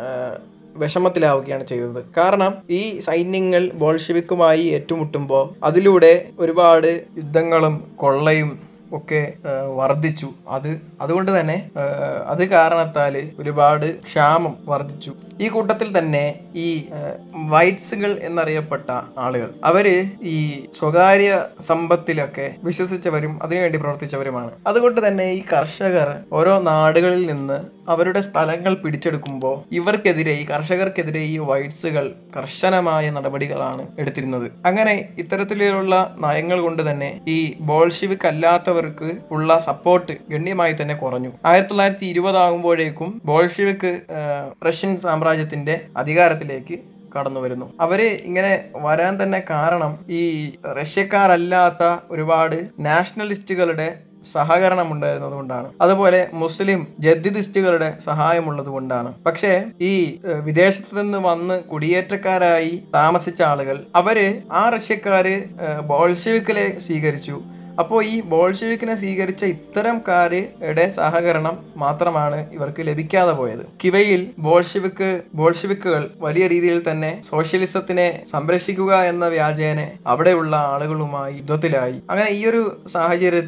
വിഷമത്തിലാവുകയാണ് ചെയ്തത് കാരണം ഈ സൈന്യങ്ങൾ ബോൾഷെവിക്കുമായി ഏറ്റുമുട്ടുമ്പോൾ അതിലൂടെ ഒരുപാട് യുദ്ധങ്ങളും കൊള്ളയും ഒക്കെ ആ, വർദ്ധിച്ചു അത് അതുകൊണ്ട് തന്നെ ആ, അത് കാരണത്താൽ ഒരുപാട് ക്ഷാമം വർദ്ധിച്ചു ഈ കൂട്ടത്തിൽ തന്നെ ഈ ആ, വൈറ്റ്സുകൾ എന്നറിയപ്പെട്ട ആളുകൾ അവര് ഈ സ്വകാര്യ സമ്പത്തിലൊക്കെ വിശ്വസിച്ചവരും അതിനുവേണ്ടി പ്രവർത്തിച്ചവരുമാണ് അതുകൊണ്ട് തന്നെ ഈ കർഷകർ ഓരോ നാടുകളിൽ നിന്ന് അവരുടെ സ്ഥലങ്ങൾ പിടിച്ചെടുക്കുമ്പോൾ ഇവർക്കെതിരെ ഈ കർഷകർക്കെതിരെ ഈ വൈറ്റ്സുകൾ കർശനമായ നടപടികളാണ് എടുത്തിരുന്നത് അങ്ങനെ ഇത്തരത്തിലുള്ള നയങ്ങൾ കൊണ്ട് തന്നെ ഈ ബോൾഷിവിക് അല്ലാത്തവർക്ക് ഉള്ള സപ്പോർട്ട് ഗണ്യമായി തന്നെ കുറഞ്ഞു ആയിരത്തി തൊള്ളായിരത്തി ഇരുപതാകുമ്പോഴേക്കും ബോൾഷിവിക് ആ, റഷ്യൻ സാമ്രാജ്യത്തിന്റെ അധികാരത്തിലേക്ക് കടന്നു വരുന്നു അവര് ഇങ്ങനെ വരാൻ തന്നെ കാരണം ഈ റഷ്യക്കാരല്ലാത്ത ഒരുപാട് നാഷണലിസ്റ്റുകളുടെ സഹകരണം ഉണ്ടായിരുന്നത് കൊണ്ടാണ് അതുപോലെ മുസ്ലിം ജദ്ദിദിസ്റ്റുകളുടെ സഹായമുള്ളത് കൊണ്ടാണ് പക്ഷേ ഈ ഏഹ്, വിദേശത്ത് നിന്ന് വന്ന് കുടിയേറ്റക്കാരായി താമസിച്ച ആളുകൾ അവര് ആ റഷ്യക്കാര് ഏഹ്, ബോൾഷെവിക്കിലെ സ്വീകരിച്ചു അപ്പോൾ ഈ ബോൾഷെവിക്കിനെ സ്വീകരിച്ച ഇത്തരംകാരുടെ സഹകരണം മാത്രമാണ് ഇവർക്ക് ലഭിക്കാതെ പോയത് കിവയിൽ ബോൾഷെവിക്ക് ബോൾഷെവിക്കുകൾ വലിയ രീതിയിൽ തന്നെ സോഷ്യലിസത്തിനെ സംരക്ഷിക്കുക എന്ന വ്യാജേനെ അവിടെയുള്ള ആളുകളുമായി യുദ്ധത്തിലായി അങ്ങനെ ഈ ഒരു സാഹചര്യത്തിൽ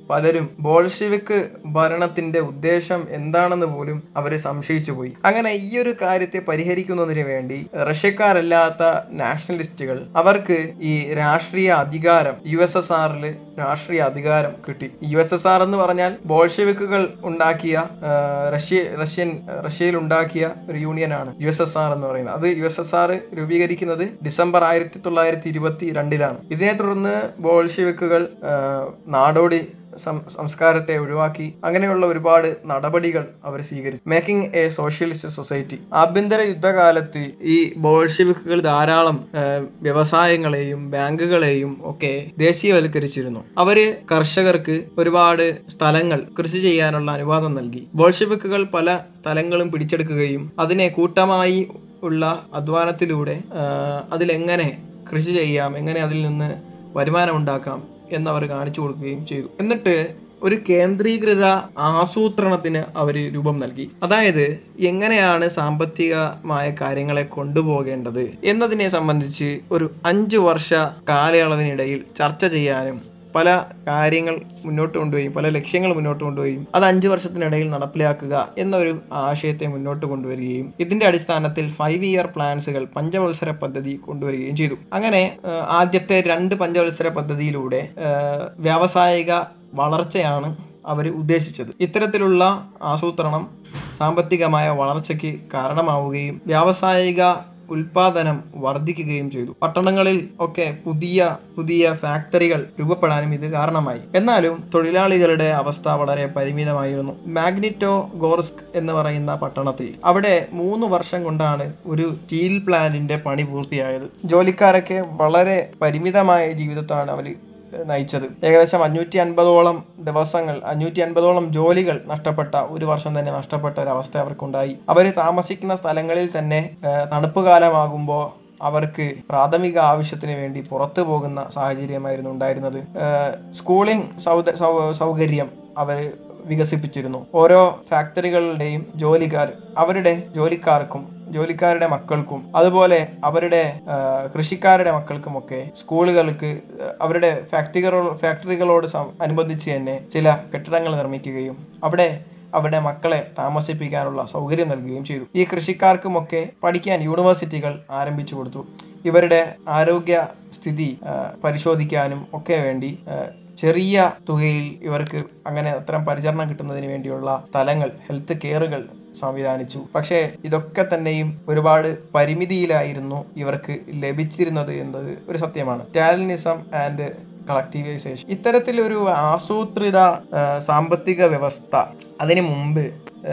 പലരും ബോൾഷിവിക് ഭരണത്തിന്റെ ഉദ്ദേശം എന്താണെന്ന് പോലും അവർ സംശയിച്ചു പോയി അങ്ങനെ ഈ ഒരു കാര്യത്തെ പരിഹരിക്കുന്നതിന് വേണ്ടി റഷ്യക്കാരല്ലാത്ത നാഷണലിസ്റ്റുകൾ അവർക്ക് ഈ രാഷ്ട്രീയ അധികാരം യു എസ് എസ് ആറിൽ രാഷ്ട്രീയ അധികാരം കിട്ടി യു എസ് എസ് ആർ എന്ന് പറഞ്ഞാൽ ബോൾഷെവിക്കുകൾ ഉണ്ടാക്കിയ ആ, റഷ്യ റഷ്യൻ റഷ്യയിൽ ഉണ്ടാക്കിയ ഒരു യൂണിയനാണ് യു എസ് എസ് ആർ എന്ന് പറയുന്നത് അത് യു എസ് എസ് ആർ രൂപീകരിക്കുന്നത് ഡിസംബർ ആയിരത്തി തൊള്ളായിരത്തി ഇരുപത്തി രണ്ടിലാണ് ഇതിനെ തുടർന്ന് ബോൾഷെവിക്കുകൾ ആ, നാടോടി സം- സംസ്കാരത്തെ ഒഴിവാക്കി അങ്ങനെയുള്ള ഒരുപാട് നടപടികൾ അവർ സ്വീകരിച്ചു മേക്കിംഗ് എ സോഷ്യലിസ്റ്റ് സൊസൈറ്റി ആഭ്യന്തര യുദ്ധകാലത്ത് ഈ ബോൾഷെവിക്കുകൾ ധാരാളം ആ, വ്യവസായങ്ങളെയും ബാങ്കുകളെയും ഒക്കെ ദേശീയവൽക്കരിച്ചിരുന്നു അവര് കർഷകർക്ക് ഒരുപാട് സ്ഥലങ്ങൾ കൃഷി ചെയ്യാനുള്ള അനുവാദം നൽകി ബോൾഷെവിക്കുകൾ പല സ്ഥലങ്ങളും പിടിച്ചെടുക്കുകയും അതിനെ കൂട്ടമായി ഉള്ള അധ്വാനത്തിലൂടെ ആ, അതിലെങ്ങനെ കൃഷി ചെയ്യാം എങ്ങനെ അതിൽ നിന്ന് വരുമാനം ഉണ്ടാക്കാം എന്നവർ കാണിച്ചു കൊടുക്കുകയും ചെയ്തു എന്നിട്ട് ഒരു കേന്ദ്രീകൃത ആസൂത്രണത്തിന് അവർ രൂപം നൽകി അതായത് എങ്ങനെയാണ് സാമ്പത്തികമായ കാര്യങ്ങളെ കൊണ്ടുപോകേണ്ടത് എന്നതിനെ സംബന്ധിച്ച് ഒരു അഞ്ച് വർഷ കാലയളവിനിടയിൽ ചർച്ച ചെയ്യാനും പല കാര്യങ്ങൾ മുന്നോട്ട് കൊണ്ടുപോയി പല ലക്ഷ്യങ്ങൾ മുന്നോട്ട് കൊണ്ടുപോയി അത് അഞ്ച് വർഷത്തിനിടയിൽ നടപ്പിലാക്കുക എന്നൊരു ആശയത്തെ മുന്നോട്ട് കൊണ്ടുവരികയും ഇതിന്റെ അടിസ്ഥാനത്തിൽ ഫൈവ് ഇയർ പ്ലാൻസുകൾ പഞ്ചവത്സര പദ്ധതി കൊണ്ടുവരികയും ചെയ്തു അങ്ങനെ ആ, ആദ്യത്തെ രണ്ട് പഞ്ചവത്സര പദ്ധതിയിലൂടെ ആ, വ്യാവസായിക വളർച്ചയാണ് അവർ ഉദ്ദേശിച്ചത് ഇത്തരത്തിലുള്ള ആസൂത്രണം സാമ്പത്തികമായ വളർച്ചയ്ക്ക് കാരണമാവുകയും വ്യാവസായിക ഉൽപാദനം വർദ്ധിക്കുകയും ചെയ്തു പട്ടണങ്ങളിൽ ഒക്കെ പുതിയ പുതിയ ഫാക്ടറികൾ രൂപപ്പെടാനും ഇത് കാരണമായി എന്നാലും തൊഴിലാളികളുടെ അവസ്ഥ വളരെ പരിമിതമായിരുന്നു മാഗ്നിറ്റോ ഗോർസ്ക് എന്ന് പറയുന്ന പട്ടണത്തിൽ അവിടെ മൂന്ന് വർഷം കൊണ്ടാണ് ഒരു സ്റ്റീൽ പ്ലാന്റിന്റെ പണി പൂർത്തിയായത് ജോലിക്കാരൊക്കെ വളരെ പരിമിതമായ ജീവിതത്താണ് അവർ നയിച്ചത് ഏകദേശം അഞ്ഞൂറ്റി അൻപതോളം ദിവസങ്ങൾ അഞ്ഞൂറ്റി അൻപതോളം ജോലികൾ നഷ്ടപ്പെട്ട ഒരു വർഷം തന്നെ നഷ്ടപ്പെട്ട ഒരു അവസ്ഥ അവർക്കുണ്ടായി അവർ താമസിക്കുന്ന സ്ഥലങ്ങളിൽ തന്നെ ആ, തണുപ്പ് കാലമാകുമ്പോൾ അവർക്ക് പ്രാഥമിക ആവശ്യത്തിന് വേണ്ടി പുറത്തു പോകുന്ന സാഹചര്യമായിരുന്നു ഉണ്ടായിരുന്നത് ആ, സ്കൂളിംഗ് സൗദ സൗ- സൗകര്യം അവർ വികസിപ്പിച്ചിരുന്നു ഓരോ ഫാക്ടറികളുടെയും ജോലിക്കാർ അവരുടെ ജോലിക്കാർക്കും ജോലിക്കാരുടെ മക്കൾക്കും അതുപോലെ അവരുടെ ആ, കൃഷിക്കാരുടെ മക്കൾക്കുമൊക്കെ സ്കൂളുകൾക്ക് ആ, അവരുടെ ഫാക്ടറികളോ ഫാക്ടറികളോട് സം- അനുബന്ധിച്ച് തന്നെ ചില കെട്ടിടങ്ങൾ നിർമ്മിക്കുകയും അവിടെ അവരുടെ മക്കളെ താമസിപ്പിക്കാനുള്ള സൗകര്യം നൽകുകയും ചെയ്തു ഈ കൃഷിക്കാർക്കുമൊക്കെ പഠിക്കാൻ യൂണിവേഴ്സിറ്റികൾ ആരംഭിച്ചു കൊടുത്തു ഇവരുടെ ആരോഗ്യ സ്ഥിതി ആ, പരിശോധിക്കാനും ഒക്കെ വേണ്ടി ആ, ചെറിയ തുകയിൽ ഇവർക്ക് അങ്ങനെ അത്തരം പരിചരണം കിട്ടുന്നതിന് വേണ്ടിയുള്ള സ്ഥലങ്ങൾ ഹെൽത്ത് കെയറുകൾ സംവിധാനിച്ചു പക്ഷേ ഇതൊക്കെ തന്നെയും ഒരുപാട് പരിമിതിയിലായിരുന്നു ഇവർക്ക് ലഭിച്ചിരുന്നത് എന്നത് ഒരു സത്യമാണ് സ്റ്റാലിനിസം ആൻഡ് കളക്ടിവൈസേഷൻ ഇത്തരത്തിലൊരു ആസൂത്രിത ആ, സാമ്പത്തിക വ്യവസ്ഥ അതിനു മുമ്പ്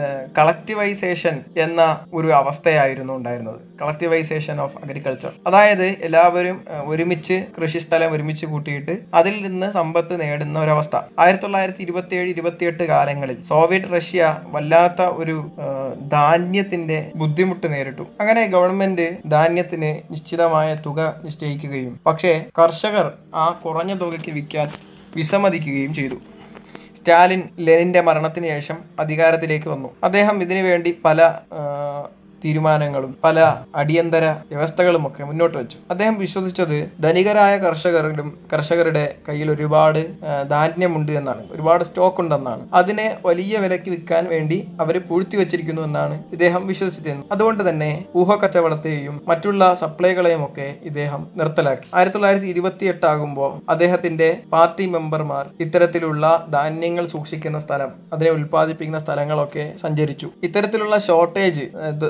കളക്ടിവൈസേഷൻ എന്ന ഒരു അവസ്ഥയായിരുന്നു ഉണ്ടായിരുന്നത് കളക്ടിവൈസേഷൻ ഓഫ് അഗ്രികൾച്ചർ അതായത് എല്ലാവരും ആ, ഒരുമിച്ച് കൃഷിസ്ഥലം ഒരുമിച്ച് കൂട്ടിയിട്ട് അതിൽ നിന്ന് സമ്പത്ത് നേടുന്ന ഒരവസ്ഥ ആയിരത്തി തൊള്ളായിരത്തി ഇരുപത്തി ഏഴ് ഇരുപത്തിയെട്ട് കാലങ്ങളിൽ സോവിയറ്റ് റഷ്യ വല്ലാത്ത ഒരു ആ, ധാന്യത്തിന്റെ ബുദ്ധിമുട്ട് നേരിട്ടു അങ്ങനെ ഗവൺമെന്റ് ധാന്യത്തിന് നിശ്ചിതമായ തുക നിശ്ചയിക്കുകയും പക്ഷേ കർഷകർ ആ കുറഞ്ഞ തുകയ്ക്ക് വിൽക്കാൻ വിസമ്മതിക്കുകയും ചെയ്തു സ്റ്റാലിൻ ലെനിന്റെ മരണത്തിന് ശേഷം അധികാരത്തിലേക്ക് വന്നു അദ്ദേഹം ഇതിനു വേണ്ടി പല ആ, തീരുമാനങ്ങളും പല അടിയന്തര വ്യവസ്ഥകളും ഒക്കെ മുന്നോട്ട് വെച്ചു അദ്ദേഹം വിശ്വസിച്ചത് ധനികരായ കർഷകരും കർഷകരുടെ കയ്യിൽ ഒരുപാട് ആ, ധാന്യമുണ്ട് എന്നാണ് ഒരുപാട് സ്റ്റോക്ക് ഉണ്ടെന്നാണ് അതിനെ വലിയ വിലയ്ക്ക് വിൽക്കാൻ വേണ്ടി അവർ പൂഴ്ത്തി വെച്ചിരിക്കുന്നു എന്നാണ് ഇദ്ദേഹം വിശ്വസിച്ചിരുന്നത് അതുകൊണ്ട് തന്നെ ഊഹക്കച്ചവടത്തെയും മറ്റുള്ള സപ്ലൈകളെയും ഒക്കെ ഇദ്ദേഹം നിർത്തലാക്കി ആയിരത്തി തൊള്ളായിരത്തി ഇരുപത്തി എട്ടാകുമ്പോൾ അദ്ദേഹത്തിന്റെ പാർട്ടി മെമ്പർമാർ ഇത്തരത്തിലുള്ള ധാന്യങ്ങൾ സൂക്ഷിക്കുന്ന സ്ഥലം അതിനെ ഉൽപ്പാദിപ്പിക്കുന്ന സ്ഥലങ്ങളൊക്കെ സഞ്ചരിച്ചു ഇത്തരത്തിലുള്ള ഷോർട്ടേജ്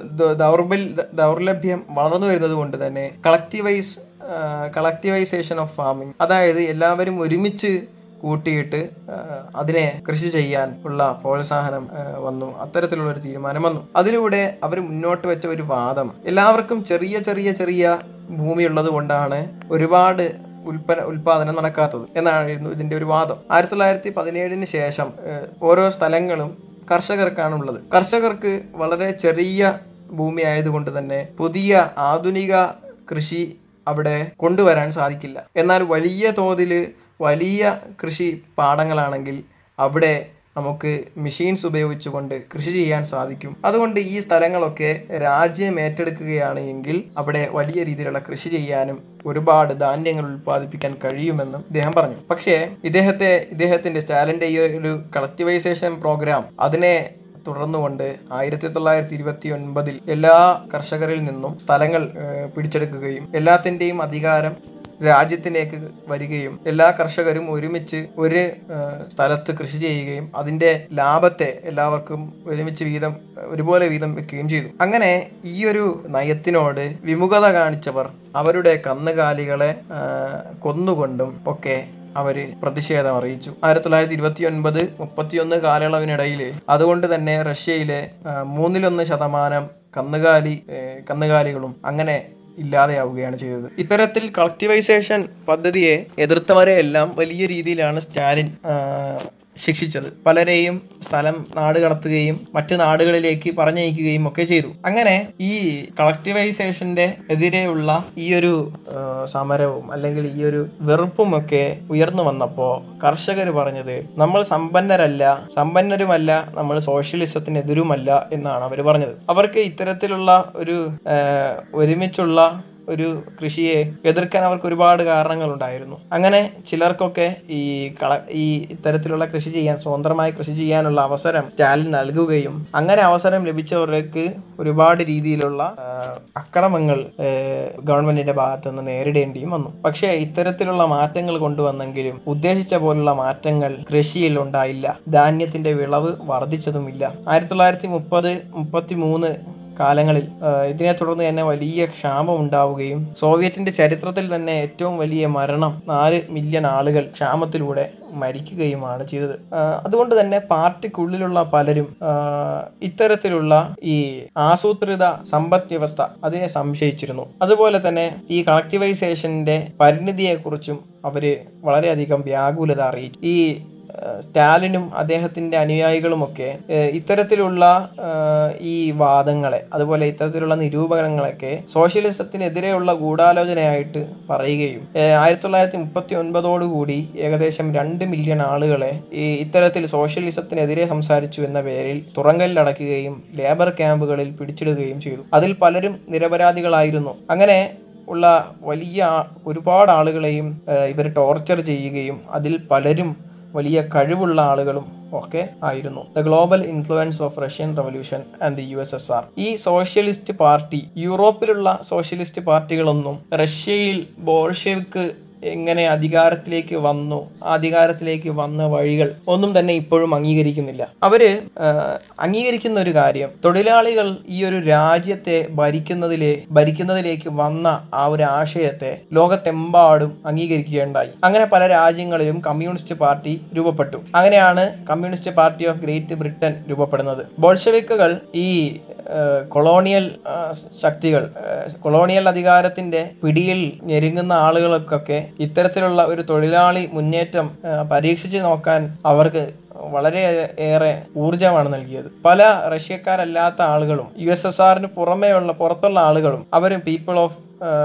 ദൗർബൽ ദൗർലഭ്യം വളർന്നു വരുന്നത് കൊണ്ട് തന്നെ കളക്ടിവൈസ് കളക്ടിവൈസേഷൻ ഓഫ് ഫാമിംഗ് അതായത് എല്ലാവരും ഒരുമിച്ച് കൂട്ടിയിട്ട് ആ, അതിനെ കൃഷി ചെയ്യാൻ ഉള്ള പ്രോത്സാഹനം ആ, വന്നു അത്തരത്തിലുള്ള ഒരു തീരുമാനം വന്നു അതിലൂടെ അവർ മുന്നോട്ട് വെച്ച ഒരു വാദം എല്ലാവർക്കും ചെറിയ ചെറിയ ചെറിയ ഭൂമി ഉള്ളത് കൊണ്ടാണ് ഒരുപാട് ഉൽപ്പന്ന ഉൽപാദനം നടക്കാത്തത് എന്നായിരുന്നു ഇതിന്റെ ഒരു വാദം ആയിരത്തി തൊള്ളായിരത്തി പതിനേഴിന് ശേഷം ഏഹ്, ഓരോ സ്ഥലങ്ങളും കർഷകർക്കാണ് ഉള്ളത് കർഷകർക്ക് വളരെ ചെറിയ ഭൂമി ആയതുകൊണ്ട് തന്നെ പുതിയ ആധുനിക കൃഷി അവിടെ കൊണ്ടുവരാൻ സാധിക്കില്ല എന്നാൽ വലിയ തോതിൽ വലിയ കൃഷി പാടങ്ങളാണെങ്കിൽ അവിടെ നമുക്ക് മെഷീൻസ് ഉപയോഗിച്ചുകൊണ്ട് കൃഷി ചെയ്യാൻ സാധിക്കും അതുകൊണ്ട് ഈ സ്ഥലങ്ങളൊക്കെ രാജ്യം ഏറ്റെടുക്കുകയാണ് എങ്കിൽ അവിടെ വലിയ രീതിയിലുള്ള കൃഷി ചെയ്യാനും ഒരുപാട് ധാന്യങ്ങൾ ഉൽപ്പാദിപ്പിക്കാൻ കഴിയുമെന്നും ഇദ്ദേഹം പറഞ്ഞു പക്ഷേ ഇദ്ദേഹത്തെ ഇദ്ദേഹത്തിന്റെ സ്റ്റാലിന്റെ ഈ ഒരു കളക്ടിവൈസേഷൻ പ്രോഗ്രാം അതിനെ തുടർന്നുകൊണ്ട് ആയിരത്തി തൊള്ളായിരത്തി ഇരുപത്തി ഒൻപതിൽ എല്ലാ കർഷകരിൽ നിന്നും സ്ഥലങ്ങൾ ഏഹ്, പിടിച്ചെടുക്കുകയും എല്ലാത്തിൻ്റെയും അധികാരം രാജ്യത്തിലേക്ക് വരികയും എല്ലാ കർഷകരും ഒരുമിച്ച് ഒരു ഏഹ്, സ്ഥലത്ത് കൃഷി ചെയ്യുകയും അതിന്റെ ലാഭത്തെ എല്ലാവർക്കും ഒരുമിച്ച് വീതം ഒരുപോലെ വീതം വെക്കുകയും ചെയ്തു അങ്ങനെ ഈ ഒരു നയത്തിനോട് വിമുഖത കാണിച്ചവർ അവരുടെ കന്നുകാലികളെ ഏഹ്, കൊന്നുകൊണ്ടും ഒക്കെ അവര് പ്രതിഷേധം അറിയിച്ചു ആയിരത്തി തൊള്ളായിരത്തി ഇരുപത്തി ഒൻപത് മുപ്പത്തിയൊന്ന് കാലയളവിനിടയിൽ അതുകൊണ്ട് തന്നെ റഷ്യയിലെ ആ, മൂന്നിലൊന്ന് ശതമാനം കന്നുകാലി ഏ, കന്നുകാലികളും അങ്ങനെ ഇല്ലാതെയാവുകയാണ് ചെയ്തത് ഇത്തരത്തിൽ കളക്ടിവൈസേഷൻ പദ്ധതിയെ എതിർത്തവരെ എല്ലാം വലിയ രീതിയിലാണ് സ്റ്റാലിൻ ആ, ശിക്ഷിച്ചത് പലരെയും സ്ഥലം നാട് കടത്തുകയും മറ്റ് നാടുകളിലേക്ക് പറഞ്ഞയക്കുകയും ഒക്കെ ചെയ്തു അങ്ങനെ ഈ കളക്ടിവൈസേഷന്റെ എതിരെയുള്ള ഈ ഒരു ആ, സമരവും അല്ലെങ്കിൽ ഈ ഒരു വെറുപ്പും ഒക്കെ ഉയർന്നു വന്നപ്പോൾ കർഷകർ പറഞ്ഞത് നമ്മൾ സമ്പന്നരല്ല സമ്പന്നരുമല്ല നമ്മൾ സോഷ്യലിസത്തിനെതിരുമല്ല എന്നാണ് അവർ പറഞ്ഞത് അവർക്ക് ഇത്തരത്തിലുള്ള ഒരു ആ, ഒരുമിച്ചുള്ള ഒരു കൃഷിയെ എതിർക്കാൻ അവർക്ക് ഒരുപാട് കാരണങ്ങളുണ്ടായിരുന്നു അങ്ങനെ ചിലർക്കൊക്കെ ഈ കള ഈ ഇത്തരത്തിലുള്ള കൃഷി ചെയ്യാൻ സ്വതന്ത്രമായി കൃഷി ചെയ്യാനുള്ള അവസരം സ്റ്റാലിൻ നൽകുകയും അങ്ങനെ അവസരം ലഭിച്ചവർക്ക് ഒരുപാട് രീതിയിലുള്ള ആ, അക്രമങ്ങൾ ആ, ഗവൺമെന്റിന്റെ ഭാഗത്ത് നിന്ന് നേരിടേണ്ടിയും വന്നു പക്ഷേ ഇത്തരത്തിലുള്ള മാറ്റങ്ങൾ കൊണ്ടുവന്നെങ്കിലും ഉദ്ദേശിച്ച പോലുള്ള മാറ്റങ്ങൾ കൃഷിയിൽ ഉണ്ടായില്ല ധാന്യത്തിന്റെ വിളവ് വർദ്ധിച്ചതുമില്ല ആയിരത്തി തൊള്ളായിരത്തി മുപ്പത് മുപ്പത്തി മൂന്ന് കാലങ്ങളിൽ ആ, ഇതിനെ തുടർന്ന് തന്നെ വലിയ ക്ഷാമം ഉണ്ടാവുകയും സോവിയറ്റിന്റെ ചരിത്രത്തിൽ തന്നെ ഏറ്റവും വലിയ മരണം നാല് മില്യൺ ആളുകൾ ക്ഷാമത്തിലൂടെ മരിക്കുകയുമാണ് ചെയ്തത് ആ, അതുകൊണ്ട് തന്നെ പാർട്ടിക്കുള്ളിലുള്ള പലരും ആ, ഇത്തരത്തിലുള്ള ഈ ആസൂത്രിത സമ്പദ് വ്യവസ്ഥ അതിനെ സംശയിച്ചിരുന്നു അതുപോലെ തന്നെ ഈ കളക്ടിവൈസേഷന്റെ പരിണിതിയെക്കുറിച്ചും അവര് വളരെയധികം വ്യാകുലത അറിയിച്ചു ഈ ഏഹ് സ്റ്റാലിനും അദ്ദേഹത്തിന്റെ അനുയായികളുമൊക്കെ ഏഹ് ഇത്തരത്തിലുള്ള ഏഹ് ഈ വാദങ്ങളെ അതുപോലെ ഇത്തരത്തിലുള്ള നിരൂപണങ്ങളൊക്കെ സോഷ്യലിസത്തിനെതിരെയുള്ള ഗൂഢാലോചനയായിട്ട് പറയുകയും ഏഹ് ആയിരത്തി തൊള്ളായിരത്തി മുപ്പത്തി ഒൻപതോടുകൂടി ഏകദേശം രണ്ട് മില്യൺ ആളുകളെ ഈ ഇത്തരത്തിൽ സോഷ്യലിസത്തിനെതിരെ സംസാരിച്ചു എന്ന പേരിൽ തുറങ്കലിലടക്കുകയും ലേബർ ക്യാമ്പുകളിൽ പിടിച്ചിടുകയും ചെയ്തു അതിൽ പലരും നിരപരാധികളായിരുന്നു അങ്ങനെ ഉള്ള വലിയ ആ- ഒരുപാട് ആളുകളെയും ഇവർ ടോർച്ചർ ചെയ്യുകയും അതിൽ പലരും വലിയ കഴിവുള്ള ആളുകളും ഒക്കെ ആയിരുന്നു the global influence of Russian revolution and the U S S R ഈ സോഷ്യലിസ്റ്റ് പാർട്ടി യൂറോപ്പിലുള്ള സോഷ്യലിസ്റ്റ് പാർട്ടികളൊന്നും റഷ്യയിൽ ബോൾഷെവിക്ക് എങ്ങനെ അധികാരത്തിലേക്ക് വന്നു ആ അധികാരത്തിലേക്ക് വന്ന വഴികൾ ഒന്നും തന്നെ ഇപ്പോഴും അംഗീകരിക്കുന്നില്ല അവര് ആ, അംഗീകരിക്കുന്ന ഒരു കാര്യം തൊഴിലാളികൾ ഈ ഒരു രാജ്യത്തെ ഭരിക്കുന്നതിലെ ഭരിക്കുന്നതിലേക്ക് വന്ന ആ ഒരു ആശയത്തെ ലോകത്തെമ്പാടും അംഗീകരിക്കുകയുണ്ടായി അങ്ങനെ പല രാജ്യങ്ങളിലും കമ്മ്യൂണിസ്റ്റ് പാർട്ടി രൂപപ്പെട്ടു അങ്ങനെയാണ് communist party of Great Britain രൂപപ്പെടുന്നത് ബോൾഷെവിക്കുകൾ ഈ ഏഹ് കൊളോണിയൽ ആ, ശക്തികൾ ഏഹ് കൊളോണിയൽ അധികാരത്തിന്റെ പിടിയിൽ ഞെരുങ്ങുന്ന ആളുകൾക്കൊക്കെ ഇത്തരത്തിലുള്ള ഒരു തൊഴിലാളി മുന്നേറ്റം ഏഹ് പരീക്ഷിച്ച് നോക്കാൻ അവർക്ക് വളരെ ഏറെ ഊർജമാണ് നൽകിയത് പല റഷ്യക്കാരല്ലാത്ത ആളുകളും യു എസ് എസ് ആറിന് പുറമേയുള്ള പുറത്തുള്ള ആളുകളും അവരും പീപ്പിൾ ഓഫ്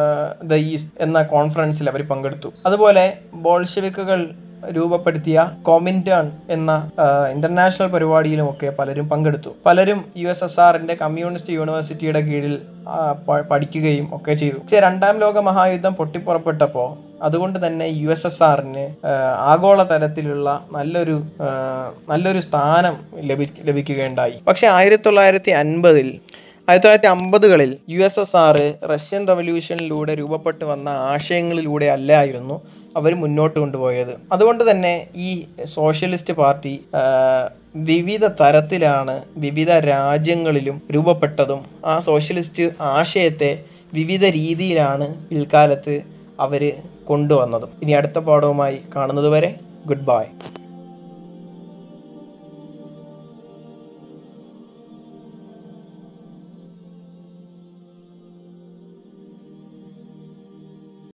ദ ഈസ്റ്റ് എന്ന കോൺഫറൻസിൽ അവർ പങ്കെടുത്തു അതുപോലെ ബോൾഷെവിക്കുകൾ രൂപപ്പെടുത്തിയ കോമിൻറ്റേൺ എന്ന ആ, ഇന്റർനാഷണൽ പരിപാടിയിലുമൊക്കെ പലരും പങ്കെടുത്തു പലരും യു എസ് എസ് ആറിന്റെ കമ്മ്യൂണിസ്റ്റ് യൂണിവേഴ്സിറ്റിയുടെ കീഴിൽ ആ, പ- പഠിക്കുകയും ഒക്കെ ചെയ്തു പക്ഷേ രണ്ടാം ലോക മഹായുദ്ധം പൊട്ടിപ്പുറപ്പെട്ടപ്പോൾ അതുകൊണ്ട് തന്നെ യു എസ് എസ് ആറിന് ആഗോള തലത്തിലുള്ള നല്ലൊരു ആ, നല്ലൊരു സ്ഥാനം ലഭി ലഭിക്കുകയുണ്ടായി പക്ഷേ ആയിരത്തി തൊള്ളായിരത്തി അൻപതിൽ ആയിരത്തി തൊള്ളായിരത്തി അമ്പതുകളിൽ U S S R Russian റവല്യൂഷനിലൂടെ രൂപപ്പെട്ടു വന്ന ആശയങ്ങളിലൂടെ അല്ലായിരുന്നു അവർ മുന്നോട്ട് കൊണ്ടുപോയത് അതുകൊണ്ട് തന്നെ ഈ സോഷ്യലിസ്റ്റ് പാർട്ടി ആ, വിവിധ തരത്തിലാണ് വിവിധ രാജ്യങ്ങളിലും രൂപപ്പെട്ടതും ആ സോഷ്യലിസ്റ്റ് ആശയത്തെ വിവിധ രീതിയിലാണ് പിൽക്കാലത്ത് അവർ കൊണ്ടുവന്നതും ഇനി അടുത്ത പാഠവുമായി കാണുന്നതുവരെ ഗുഡ് ബൈ